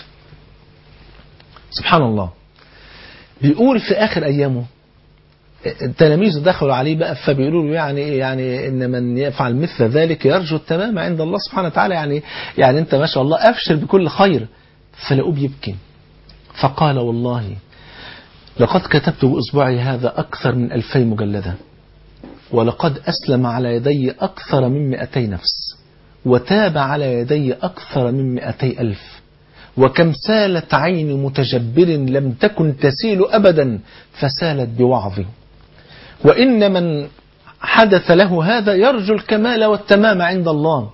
سبحان الله بيقول في آخر أيامه التلاميذ دخلوا عليه بقى فبيقولوا له يعني ايه يعني ان من يفعل مثل ذلك يرجو التمام عند الله سبحانه وتعالى يعني يعني انت ما شاء الله افشل بكل خير فلقوه بيبكي فقال والله لقد كتبت بأسبوعي هذا أكثر من ألفي مجلدة ولقد أسلم على يدي أكثر من مئتي نفس وتاب على يدي أكثر من مئتي ألف وكم سالت عين متجبر لم تكن تسيل أبدا فسالت بوعظي وإن من حدث له هذا يرجو الكمال والتمام عند الله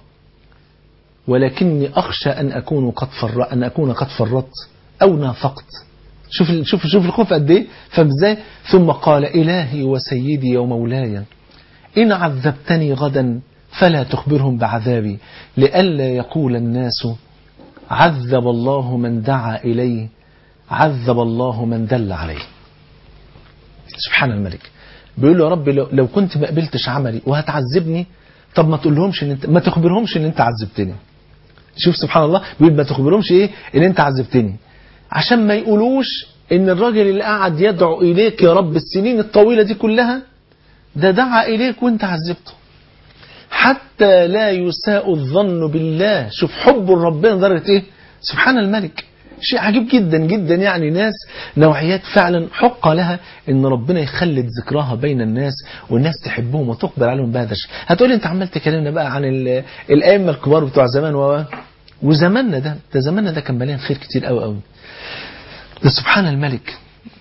ولكني أخشى أن أكون قد فر أن أكون قد فرطت أو نافقت شوف شوف شوف الخوف قد ايه فازاي ثم قال إلهي وسيدي ومولاي إن عذبتني غدا فلا تخبرهم بعذابي لئلا يقول الناس عذب الله من دعا إليه عذب الله من دل عليه سبحان الملك بيقول له يا رب لو, لو كنت ما قبلتش عملي وهتعذبني طب ما تقولهمش ان انت ما تخبرهمش ان انت عذبتني شوف سبحان الله بيقول ما تخبرهمش ايه ان انت عذبتني عشان ما يقولوش ان الراجل اللي قاعد يدعو اليك يا رب السنين الطويلة دي كلها ده دعا اليك وانت عذبته حتى لا يساء الظن بالله شوف حب ربنا درجة ايه سبحان الملك شيء عجيب جدا جدا يعني ناس نوعيات فعلا حق لها ان ربنا يخلد ذكراها بين الناس والناس تحبهم وتقبل عليهم بهذا الشيء هتقولي انت عمال تكلمنا بقى عن الائمه الكبار بتوع زمان و وزماننا ده ده زماننا ده كان مليان خير كتير قوي قوي ده سبحان الملك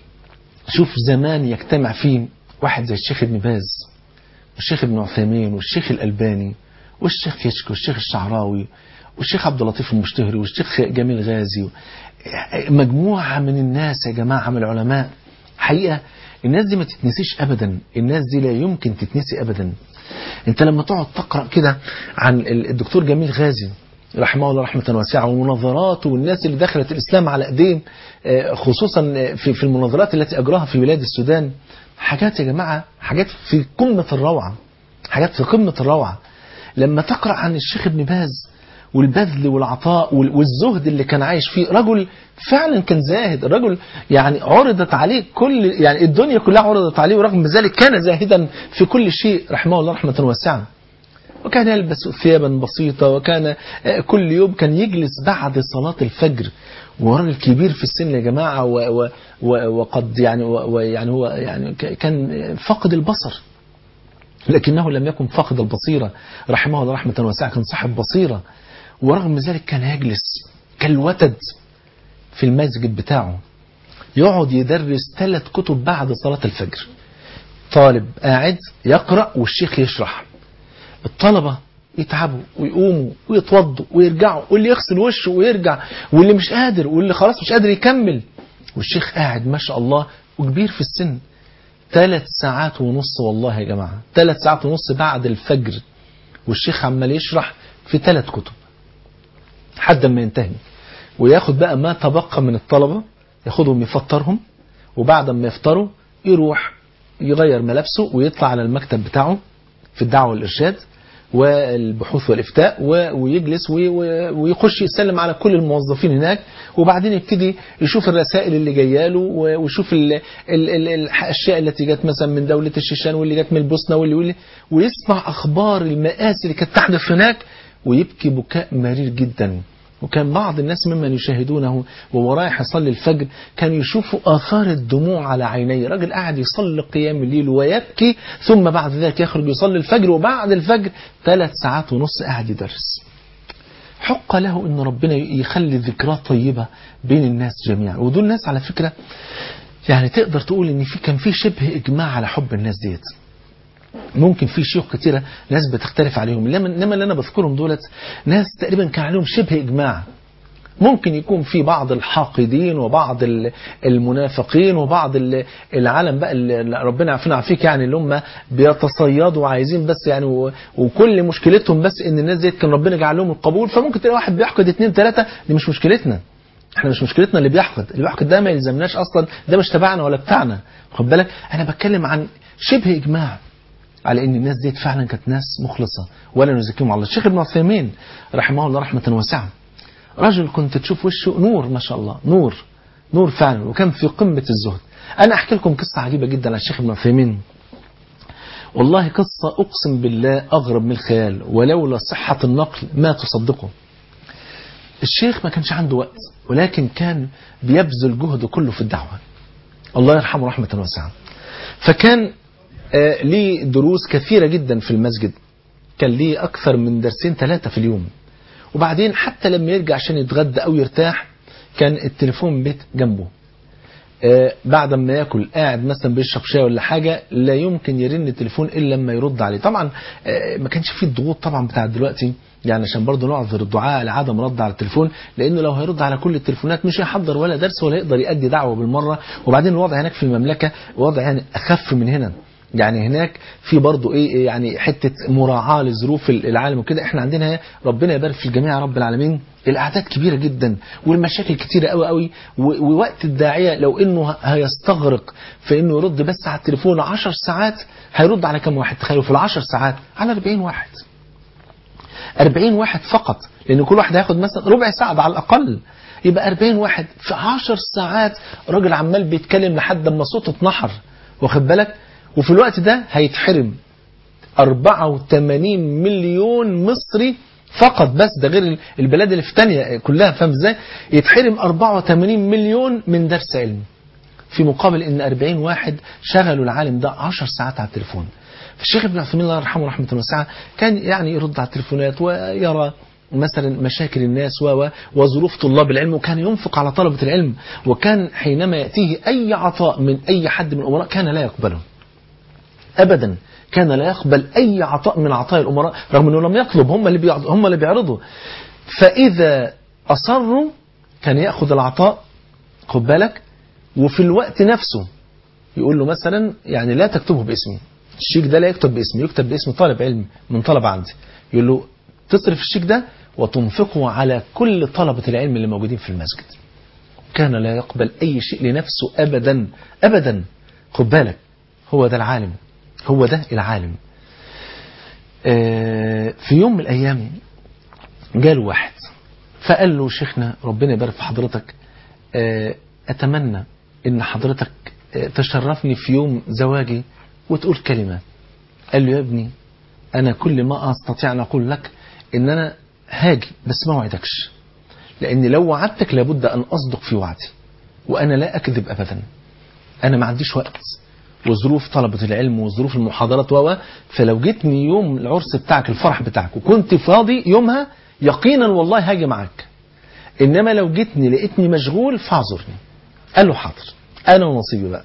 شوف زمان يجتمع فيه واحد زي الشيخ ابن باز والشيخ ابن عثيمين والشيخ الألباني والشيخ يشكي والشيخ الشعراوي والشيخ عبد اللطيف المشتهري والشيخ جميل غازي مجموعة من الناس يا جماعة من العلماء حقيقة الناس دي ما تتنسيش أبدا الناس دي لا يمكن تتنسي أبدا انت لما تقعد تقرأ كده عن الدكتور جميل غازي رحمه الله رحمة واسعة ومناظراته والناس اللي دخلت الإسلام على أيديهم خصوصا في في المناظرات التي أجراها في بلاد السودان حاجات يا جماعة حاجات في قمة الروعة حاجات في قمة الروعة لما تقرأ عن الشيخ ابن باز والبذل والعطاء والزهد اللي كان عايش فيه رجل فعلا كان زاهد الرجل يعني عرضت عليه كل يعني الدنيا كلها عرضت عليه ورغم ذلك كان زاهدا في كل شيء رحمه الله رحمة واسعة وكان يلبس ثيابا بسيطة وكان كل يوم كان يجلس بعد صلاة الفجر وراجل كبير في السن يا جماعة و و وقد يعني ويعني هو يعني كان فقد البصر لكنه لم يكن فقد البصيرة رحمه الله رحمة واسعة كان صاحب بصيرة ورغم ذلك كان يجلس كالوتد في المسجد بتاعه يقعد يدرس ثلاث كتب بعد صلاة الفجر طالب قاعد يقرأ والشيخ يشرح الطلبة يتعبوا ويقوموا ويتوضوا ويرجعوا واللي يغسل وشه ويرجع واللي مش قادر واللي خلاص مش قادر يكمل والشيخ قاعد ما شاء الله وكبير في السن ثلاث ساعات ونص والله يا جماعة ثلاث ساعات ونص بعد الفجر والشيخ عمال يشرح في ثلاث كتب حد ما ينتهي وياخد بقى ما تبقى من الطلبة ياخدهم يفطرهم وبعد ما يفطروا يروح يغير ملابسه ويطلع على المكتب بتاعه في الدعوة والإرشاد والبحوث والإفتاء ويجلس ويخش يسلم على كل الموظفين هناك وبعدين يبتدي يشوف الرسائل اللي جايه له ويشوف ال ال ال الأشياء التي جت مثلا من دولة الشيشان واللي جت من البوسنة واللي, واللي ويسمع أخبار المآسي اللي كانت تحدث هناك ويبكي بكاء مرير جدا وكان بعض الناس ممن يشاهدونه وهو رايح يصلي الفجر كانوا يشوفوا آثار الدموع على عينيه راجل قاعد يصلي قيام الليل ويبكي ثم بعد ذلك يخرج يصلي الفجر وبعد الفجر ثلاث ساعات ونص قاعد يدرس حق له ان ربنا يخلي ذكراه طيبة بين الناس جميعا ودول الناس على فكرة يعني تقدر تقول ان في كان في شبه اجماع على حب الناس ديت ممكن في شيوخ كتيرة ناس بتختلف عليهم انما اللي انا بذكرهم دولت ناس تقريبا كان عليهم شبه اجماع ممكن يكون في بعض الحاقدين وبعض ال- المنافقين وبعض ال- العالم بقى اللي ربنا يعافينا فيك يعني اللي هم بيتصيدوا وعايزين بس يعني و- وكل مشكلتهم بس ان الناس ديت كان ربنا جعل لهم القبول فممكن تلاقي واحد بيحقد اثنين ثلاثه دي مش مشكلتنا احنا مش مشكلتنا اللي بيحقد اللي بيحقد ده ما يلزمناش اصلا ده مش تبعنا ولا بتاعنا خد بالك انا بتكلم عن شبه اجماع على ان الناس ديت فعلا كانت ناس مخلصه ولا نزكيهم على الله الشيخ ابن عثيمين رحمه الله رحمه واسعه رجل كنت تشوف وشه نور ما شاء الله نور نور فعلا وكان في قمه الزهد انا احكي لكم قصه عجيبه جدا عن الشيخ ابن عثيمين والله قصه اقسم بالله اغرب من الخيال ولولا صحه النقل ما تصدقه الشيخ ما كانش عنده وقت ولكن كان بيبذل جهده كله في الدعوه الله يرحمه رحمه واسعه فكان آه، ليه دروس كثيرة جدا في المسجد كان ليه أكثر من درسين ثلاثة في اليوم وبعدين حتى لما يرجع عشان يتغدى أو يرتاح كان التليفون بيت جنبه آه، بعد ما ياكل قاعد مثلا بيشرب شاي ولا حاجه لا يمكن يرن التليفون الا لما يرد عليه طبعا آه، ما كانش فيه الضغوط طبعا بتاع دلوقتي يعني عشان برضه نعذر الدعاء لعدم رد على التليفون لانه لو هيرد على كل التليفونات مش هيحضر ولا درس ولا يقدر يؤدي دعوه بالمره وبعدين الوضع هناك في المملكه وضع يعني اخف من هنا يعني هناك في برضه ايه يعني حته مراعاه لظروف العالم وكده احنا عندنا ربنا يبارك في الجميع يا رب العالمين الاعداد كبيره جدا والمشاكل كتيره قوي قوي و- ووقت الداعيه لو انه هيستغرق في انه يرد بس على التليفون 10 ساعات هيرد على كم واحد تخيلوا في العشر ساعات على 40 واحد 40 واحد فقط لان كل واحد هياخد مثلا ربع ساعه ده على الاقل يبقى 40 واحد في 10 ساعات راجل عمال بيتكلم لحد اما صوته اتنحر واخد بالك وفي الوقت ده هيتحرم 84 مليون مصري فقط بس ده غير البلاد اللي في تانية كلها فاهم ازاي يتحرم 84 مليون من درس علم في مقابل ان 40 واحد شغلوا العالم ده 10 ساعات على التليفون فالشيخ ابن عثيمين الله يرحمه رحمه واسعه كان يعني يرد على التليفونات ويرى مثلا مشاكل الناس و و- وظروف طلاب العلم وكان ينفق على طلبة العلم وكان حينما يأتيه أي عطاء من أي حد من الأمراء كان لا يقبله ابدا كان لا يقبل اي عطاء من عطايا الامراء رغم انه لم يطلب هم اللي بيعض- هم اللي بيعرضوا فاذا اصروا كان ياخذ العطاء خد بالك وفي الوقت نفسه يقول له مثلا يعني لا تكتبه باسمي الشيك ده لا يكتب باسمي يكتب باسم طالب علم من طلبة عندي يقول له تصرف الشيك ده وتنفقه على كل طلبة العلم اللي موجودين في المسجد كان لا يقبل أي شيء لنفسه أبدا أبدا خد بالك هو ده العالم هو ده العالم آه، في يوم من الأيام جاله واحد فقال له شيخنا ربنا يبارك في حضرتك آه، أتمنى إن حضرتك آه، تشرفني في يوم زواجي وتقول كلمة قال له يا ابني أنا كل ما أستطيع أن أقول لك إن أنا هاجي بس ما وعدكش لأن لو وعدتك لابد أن أصدق في وعدي وأنا لا أكذب أبدا أنا ما عنديش وقت وظروف طلبة العلم وظروف المحاضرات و فلو جيتني يوم العرس بتاعك الفرح بتاعك وكنت فاضي يومها يقينا والله هاجي معاك انما لو جيتني لقيتني مشغول فاعذرني قال له حاضر انا ونصيبي بقى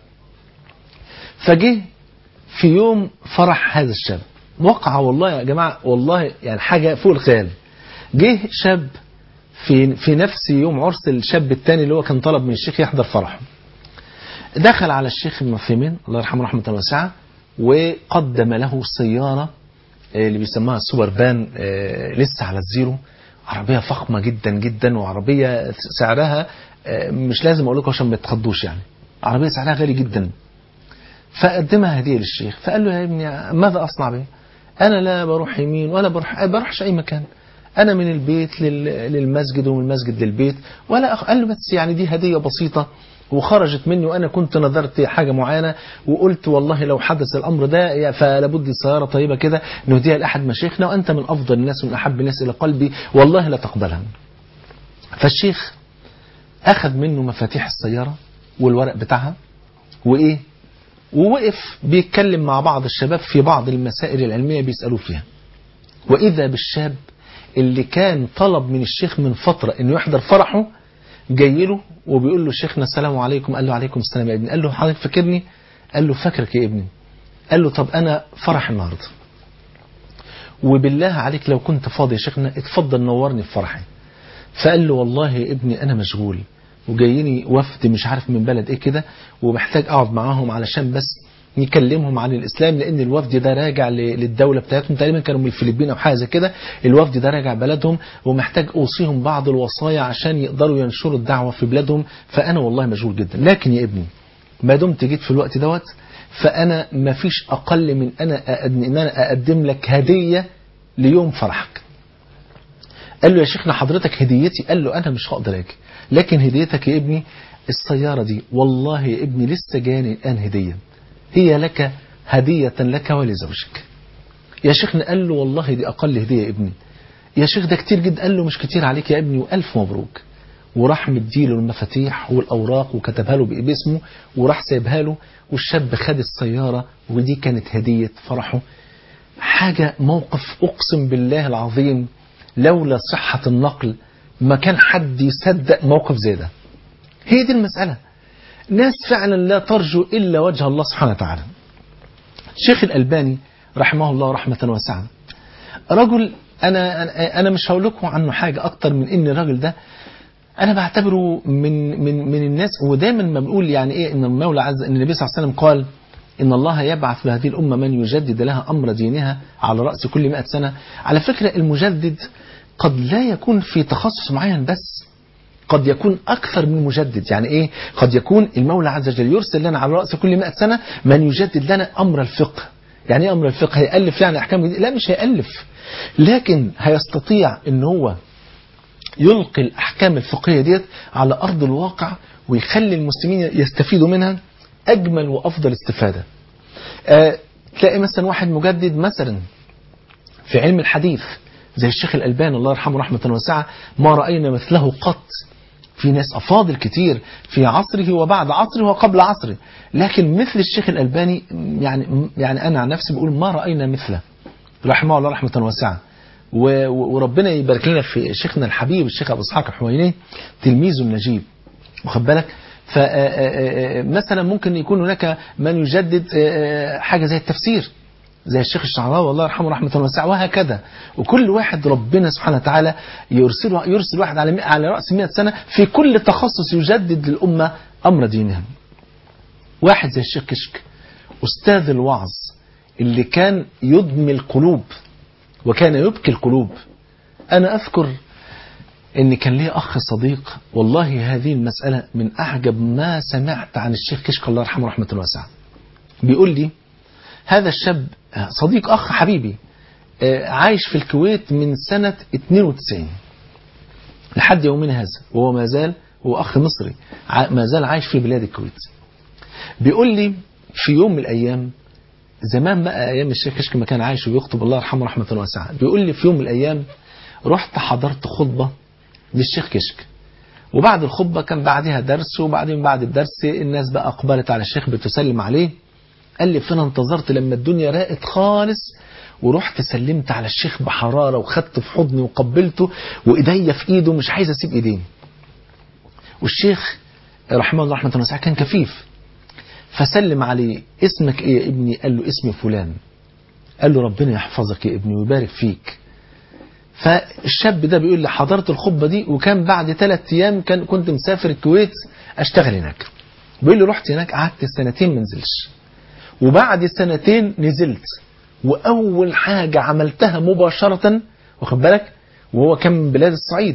فجه في يوم فرح هذا الشاب وقع والله يا جماعه والله يعني حاجه فوق الخيال جه شاب في في نفس يوم عرس الشاب الثاني اللي هو كان طلب من الشيخ يحضر فرحه دخل على الشيخ ابن عثيمين الله يرحمه رحمه واسعه وقدم له سياره آه، اللي بيسموها السوبر بان آه، لسه على الزيرو عربيه فخمه جدا جدا وعربيه سعرها آه، مش لازم اقول لكم عشان ما تتخضوش يعني عربيه سعرها غالي جدا فقدمها هديه للشيخ فقال له يا ابني ماذا اصنع به؟ انا لا بروح يمين ولا بروح بروحش اي مكان انا من البيت لل- للمسجد ومن المسجد للبيت ولا أخ... قال له بس يعني دي هديه بسيطه وخرجت مني وانا كنت نذرت حاجه معينه وقلت والله لو حدث الامر ده يا- فلابد سياره طيبه كده نهديها لاحد مشايخنا وانت من افضل الناس ومن احب الناس الى قلبي والله لا تقبلها. فالشيخ اخذ منه مفاتيح السياره والورق بتاعها وايه؟ ووقف بيتكلم مع بعض الشباب في بعض المسائل العلميه بيسالوه فيها. واذا بالشاب اللي كان طلب من الشيخ من فتره انه يحضر فرحه جاي له وبيقول له شيخنا السلام عليكم قال له عليكم السلام يا ابني قال له حضرتك فاكرني قال له فاكرك يا ابني قال له طب انا فرح النهارده وبالله عليك لو كنت فاضي يا شيخنا اتفضل نورني في فرحي فقال له والله يا ابني انا مشغول وجايني وفد مش عارف من بلد ايه كده ومحتاج اقعد معاهم علشان بس نكلمهم عن الاسلام لان الوفد ده راجع ل- للدوله بتاعتهم تقريبا كانوا من الفلبين او حاجه زي كده الوفد ده راجع بلدهم ومحتاج اوصيهم بعض الوصايا عشان يقدروا ينشروا الدعوه في بلادهم فانا والله مشغول جدا لكن يا ابني ما دمت جيت في الوقت دوت فانا ما فيش اقل من انا أقد- ان انا اقدم لك هديه ليوم فرحك قال له يا شيخنا حضرتك هديتي قال له انا مش هقدر اجي لكن هديتك يا ابني السياره دي والله يا ابني لسه جاني الان هديه هي لك هديه لك ولزوجك يا شيخنا قال له والله دي اقل هديه يا ابني يا شيخ ده كتير جدا قال له مش كتير عليك يا ابني والف مبروك وراح مديله المفاتيح والاوراق وكتبها له باسمه وراح سايبها له والشاب خد السياره ودي كانت هديه فرحه حاجه موقف اقسم بالله العظيم لولا صحه النقل ما كان حد يصدق موقف زي ده هي دي المساله ناس فعلا لا ترجو الا وجه الله سبحانه وتعالى الشيخ الالباني رحمه الله رحمه واسعه رجل انا انا أنا مش هقول لكم عنه حاجه اكتر من ان الراجل ده انا بعتبره من من من الناس ودايما ما بنقول يعني ايه ان المولى عز ان النبي صلى الله عليه وسلم قال ان الله يبعث لهذه الامه من يجدد لها امر دينها على راس كل 100 سنه على فكره المجدد قد لا يكون في تخصص معين بس قد يكون أكثر من مجدد يعني إيه قد يكون المولى عز وجل يرسل لنا على رأس كل 100 سنة من يجدد لنا أمر الفقه يعني إيه أمر الفقه هيألف يعني أحكام جديدة لا مش هيألف لكن هيستطيع ان هو يلقي الأحكام الفقهية ديت على أرض الواقع ويخلي المسلمين يستفيدوا منها أجمل وأفضل استفادة آه تلاقي مثلا واحد مجدد مثلا في علم الحديث زي الشيخ الألباني الله يرحمه رحمة واسعة ما رأينا مثله قط في ناس أفاضل كتير في عصره وبعد عصره وقبل عصره لكن مثل الشيخ الألباني يعني يعني أنا عن نفسي بقول ما رأينا مثله رحمه الله رحمة واسعة وربنا يبارك لنا في شيخنا الحبيب الشيخ أبو إسحاق الحويني تلميذه النجيب واخد بالك فمثلا ممكن يكون هناك من يجدد حاجة زي التفسير زي الشيخ الشعراوي الله يرحمه رحمة واسعة وهكذا وكل واحد ربنا سبحانه وتعالى يرسله يرسل واحد على على رأس 100 سنة في كل تخصص يجدد للأمة أمر دينها واحد زي الشيخ كشك أستاذ الوعظ اللي كان يدمي القلوب وكان يبكي القلوب أنا أذكر ان كان لي اخ صديق والله هذه المسألة من اعجب ما سمعت عن الشيخ كشك الله يرحمه رحمة واسعة بيقول لي هذا الشاب صديق اخ حبيبي عايش في الكويت من سنة 92 لحد يومنا هذا وهو ما زال هو اخ مصري ما زال عايش في بلاد الكويت بيقول لي في يوم من الايام زمان بقى ايام الشيخ كشك ما كان عايش ويخطب الله يرحمه رحمة واسعة بيقول لي في يوم من الايام رحت حضرت خطبة للشيخ كشك وبعد الخطبة كان بعدها درس وبعدين بعد الدرس الناس بقى أقبلت على الشيخ بتسلم عليه قال لي فأنا انتظرت لما الدنيا راقت خالص ورحت سلمت على الشيخ بحرارة وخدته في حضني وقبلته وإيديا في إيده مش عايز أسيب إيديه والشيخ رحمه الله رحمة الله كان كفيف فسلم عليه اسمك إيه يا ابني قال له اسمي فلان قال له ربنا يحفظك يا ابني ويبارك فيك فالشاب ده بيقول لي حضرت الخطبة دي وكان بعد ثلاث أيام كان كنت مسافر الكويت أشتغل هناك بيقول لي رحت هناك قعدت سنتين ما نزلش وبعد سنتين نزلت وأول حاجة عملتها مباشرة واخد بالك وهو كان من بلاد الصعيد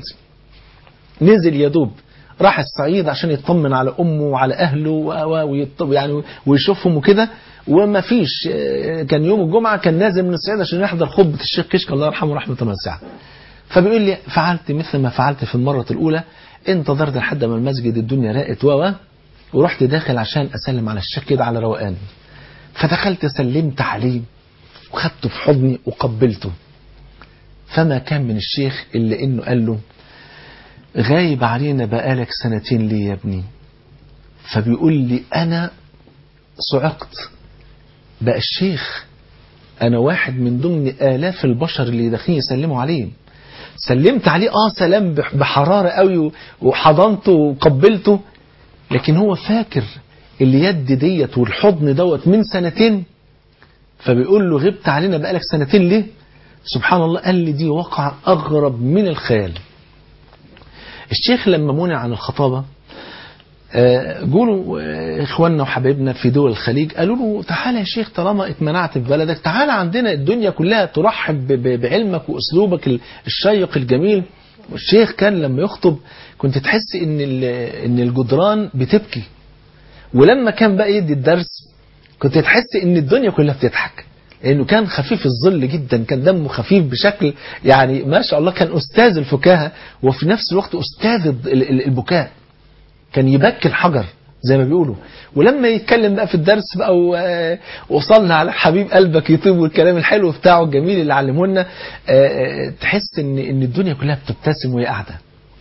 نزل يا دوب راح الصعيد عشان يطمن على أمه وعلى أهله ويعني ويشوفهم وكده وما فيش كان يوم الجمعة كان نازل من الصعيد عشان يحضر خطبة الشيخ كشك الله يرحمه رحمة واسعة فبيقول لي فعلت مثل ما فعلت في المرة الأولى انتظرت لحد ما المسجد الدنيا راقت و ورحت داخل عشان أسلم على الشيخ كده على روقان فدخلت سلمت عليه وخدته في حضني وقبلته فما كان من الشيخ إلا إنه قال له غايب علينا بقالك سنتين ليه يا ابني فبيقول لي أنا صعقت بقى الشيخ أنا واحد من ضمن آلاف البشر اللي داخلين يسلموا عليه سلمت عليه آه سلام بحرارة قوي وحضنته وقبلته لكن هو فاكر اليد ديت والحضن دوت من سنتين فبيقول له غبت علينا بقالك سنتين ليه سبحان الله قال لي دي وقع أغرب من الخيال الشيخ لما منع عن الخطابة آه، قولوا آه، اخواننا وحبايبنا في دول الخليج قالوا له تعالى يا شيخ طالما اتمنعت في بلدك تعالى عندنا الدنيا كلها ترحب ب- ب- بعلمك واسلوبك ال- الشيق الجميل والشيخ كان لما يخطب كنت تحس ان ال- ان الجدران بتبكي ولما كان بقى يدي الدرس كنت تحس ان الدنيا كلها بتضحك لانه كان خفيف الظل جدا كان دمه خفيف بشكل يعني ما شاء الله كان استاذ الفكاهه وفي نفس الوقت استاذ ال- ال- البكاء كان يبكي الحجر زي ما بيقولوا ولما يتكلم بقى في الدرس بقى و- وصلنا على حبيب قلبك يطيب والكلام الحلو بتاعه الجميل اللي علمه لنا آه، آه، تحس ان ان الدنيا كلها بتبتسم وهي قاعده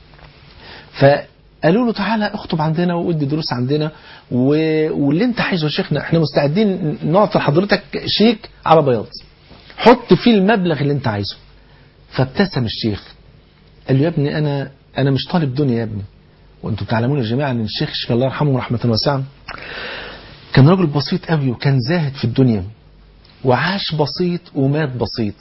فقالوا له تعالى اخطب عندنا وادي دروس عندنا و... واللي انت عايزه يا شيخنا احنا مستعدين نعطي لحضرتك شيك على بياض حط فيه المبلغ اللي انت عايزه فابتسم الشيخ قال له يا ابني انا انا مش طالب دنيا يا ابني وانتم تعلمون يا جماعه ان الشيخ الشيخ الله يرحمه رحمه واسعه كان راجل بسيط قوي وكان زاهد في الدنيا وعاش بسيط ومات بسيط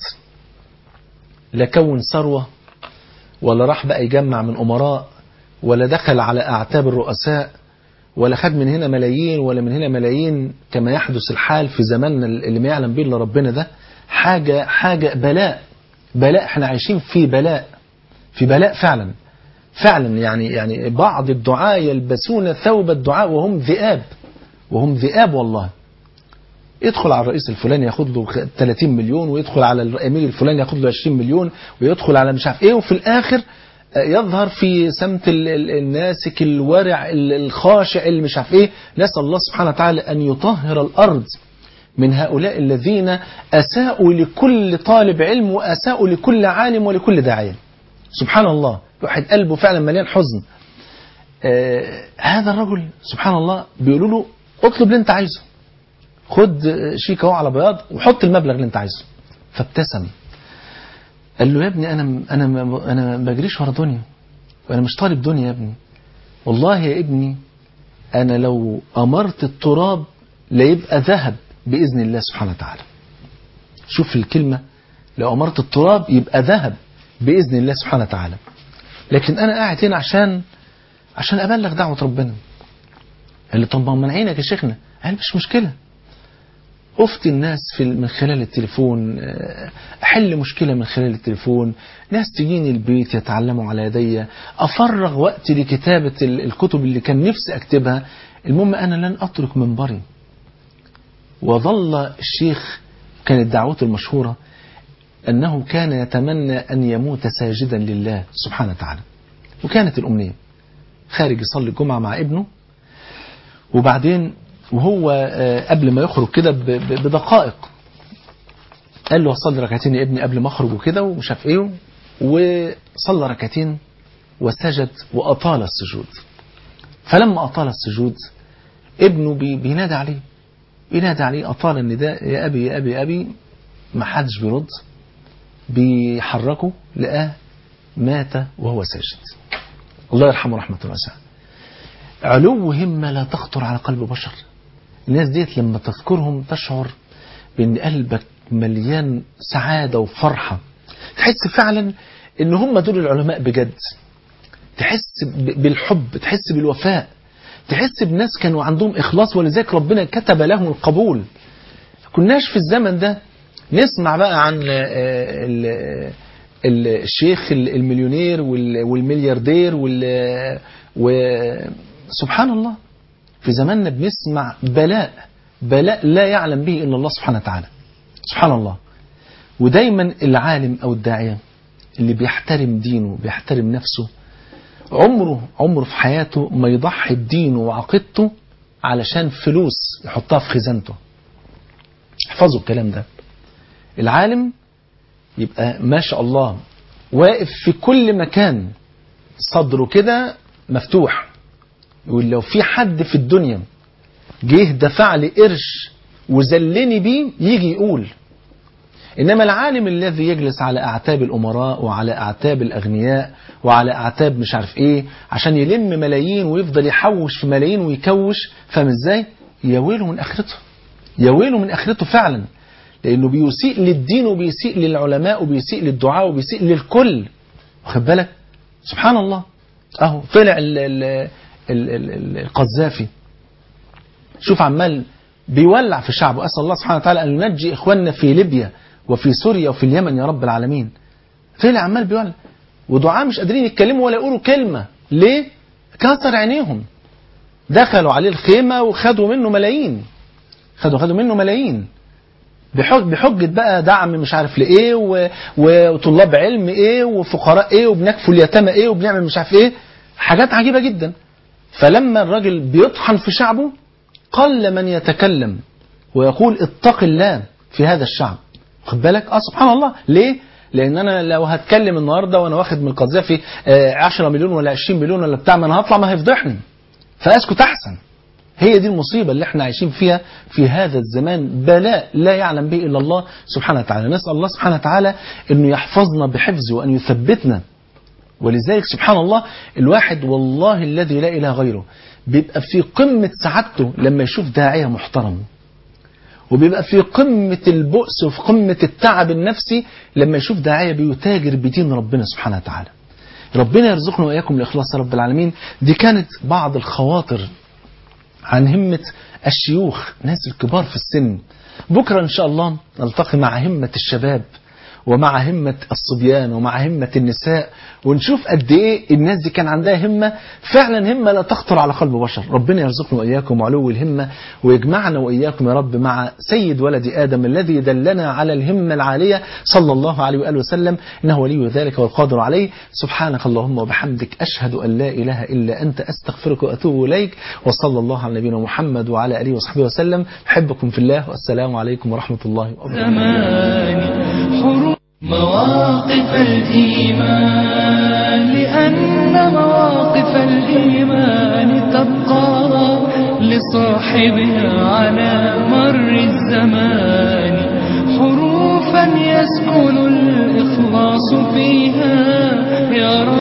لا كون ثروه ولا راح بقى يجمع من امراء ولا دخل على اعتاب الرؤساء ولا خد من هنا ملايين ولا من هنا ملايين كما يحدث الحال في زماننا اللي ما يعلم به الا ربنا ده حاجه حاجه بلاء بلاء احنا عايشين في بلاء في بلاء فعلا فعلا يعني يعني بعض الدعاء يلبسون ثوب الدعاء وهم ذئاب وهم ذئاب والله يدخل على الرئيس الفلاني ياخد له 30 مليون ويدخل على الامير الفلاني ياخد له 20 مليون ويدخل على مش عارف ايه وفي الاخر يظهر في سمت ال- ال- الناسك الورع ال- الخاشع اللي مش عارف ايه نسال الله سبحانه وتعالى ان يطهر الارض من هؤلاء الذين اساءوا لكل طالب علم واساءوا لكل عالم ولكل داعيه سبحان الله الواحد قلبه فعلا مليان حزن آه هذا الرجل سبحان الله بيقولوا له اطلب اللي انت عايزه خد شيك اهو على بياض وحط المبلغ اللي انت عايزه فابتسم قال له يا ابني انا انا ما- انا ما بجريش ورا دنيا وانا مش طالب دنيا يا ابني والله يا ابني انا لو امرت التراب ليبقى ذهب باذن الله سبحانه وتعالى شوف الكلمه لو امرت التراب يبقى ذهب باذن الله سبحانه وتعالى لكن انا قاعد هنا عشان عشان ابلغ دعوه ربنا قال لي طب ما من عينك يا شيخنا قال مش مشكله افتي الناس في من خلال التليفون آه، احل مشكله من خلال التليفون ناس تجيني البيت يتعلموا على يدي افرغ وقتي لكتابه ال- الكتب اللي كان نفسي اكتبها المهم انا لن اترك منبري وظل الشيخ كانت دعوته المشهوره انه كان يتمنى ان يموت ساجدا لله سبحانه وتعالى وكانت الامنيه خارج يصلي الجمعه مع ابنه وبعدين وهو آه، قبل ما يخرج كده ب- ب- بدقائق قال له صلي ركعتين يا ابني قبل ما اخرج وكده ومش عارف ايه وصلى ركعتين وسجد واطال السجود فلما اطال السجود ابنه بي- بينادي عليه بينادي عليه اطال النداء يا ابي يا ابي يا ابي ما حدش بيرد بيحركه لقاه مات وهو ساجد الله يرحمه رحمه واسعه علو همة لا تخطر على قلب بشر الناس ديت لما تذكرهم تشعر بأن قلبك مليان سعادة وفرحة تحس فعلا ان هم دول العلماء بجد تحس ب- بالحب تحس بالوفاء تحس بناس كانوا عندهم إخلاص ولذلك ربنا كتب لهم القبول كناش في الزمن ده نسمع بقى عن آه، ال- ال- الشيخ المليونير وال- والملياردير وال- وسبحان الله في زماننا بنسمع بلاء بلاء لا يعلم به إلا الله سبحانه وتعالى سبحان الله ودايما العالم أو الداعية اللي بيحترم دينه بيحترم نفسه عمره عمره في حياته ما يضحي بدينه وعقيدته علشان فلوس يحطها في خزانته احفظوا الكلام ده العالم يبقى ما شاء الله واقف في كل مكان صدره كده مفتوح يقول لو في حد في الدنيا جه دفع لي قرش وذلني بيه يجي يقول إنما العالم الذي يجلس على أعتاب الأمراء وعلى أعتاب الأغنياء وعلى أعتاب مش عارف إيه عشان يلم ملايين ويفضل يحوش في ملايين ويكوش فاهم إزاي؟ يا ويله من آخرته يا ويله من آخرته فعلا لأنه بيسيء للدين وبيسيء للعلماء وبيسيء للدعاء وبيسيء للكل واخد بالك؟ سبحان الله اهو طلع ال ال ال ال ال القذافي شوف عمال بيولع في الشعب واسال الله سبحانه وتعالى ان ينجي اخواننا في ليبيا وفي سوريا وفي اليمن يا رب العالمين طلع عمال بيولع ودعاء مش قادرين يتكلموا ولا يقولوا كلمه ليه كسر عينيهم دخلوا عليه الخيمه وخدوا منه ملايين خدوا خدوا منه ملايين بحج بحجة بقى دعم مش عارف لإيه و... وطلاب علم إيه وفقراء إيه وبنكفوا اليتامى إيه وبنعمل مش عارف إيه حاجات عجيبة جدا فلما الراجل بيطحن في شعبه قل من يتكلم ويقول اتق الله في هذا الشعب خد بالك اه سبحان الله ليه لان انا لو هتكلم النهارده وانا واخد من القذافي آه 10 مليون ولا 20 مليون ولا بتاع ما انا هطلع ما هيفضحني فاسكت احسن هي دي المصيبة اللي احنا عايشين فيها في هذا الزمان بلاء لا يعلم به إلا الله سبحانه وتعالى نسأل الله سبحانه وتعالى أنه يحفظنا بحفظه وأن يثبتنا ولذلك سبحان الله الواحد والله الذي لا إله غيره بيبقى في قمة سعادته لما يشوف داعية محترم وبيبقى في قمة البؤس وفي قمة التعب النفسي لما يشوف داعية بيتاجر بدين ربنا سبحانه وتعالى ربنا يرزقنا وإياكم الإخلاص يا رب العالمين دي كانت بعض الخواطر عن همة الشيوخ ناس الكبار في السن بكرة إن شاء الله نلتقي مع همة الشباب ومع همة الصبيان ومع همة النساء ونشوف قد ايه الناس دي كان عندها همة فعلا همة لا تخطر على قلب بشر ربنا يرزقنا وإياكم علو الهمة ويجمعنا وإياكم يا رب مع سيد ولد آدم الذي دلنا على الهمة العالية صلى الله عليه وآله وسلم إنه ولي ذلك والقادر عليه سبحانك اللهم وبحمدك أشهد أن لا إله إلا أنت أستغفرك وأتوب إليك وصلى الله على نبينا محمد وعلى آله وصحبه وسلم أحبكم في الله والسلام عليكم ورحمة الله وبركاته زمان حروب مواقف الإيمان لأن مواقف الإيمان تبقى لصاحبها على مر الزمان حروفا يسكن الإخلاص فيها يا رب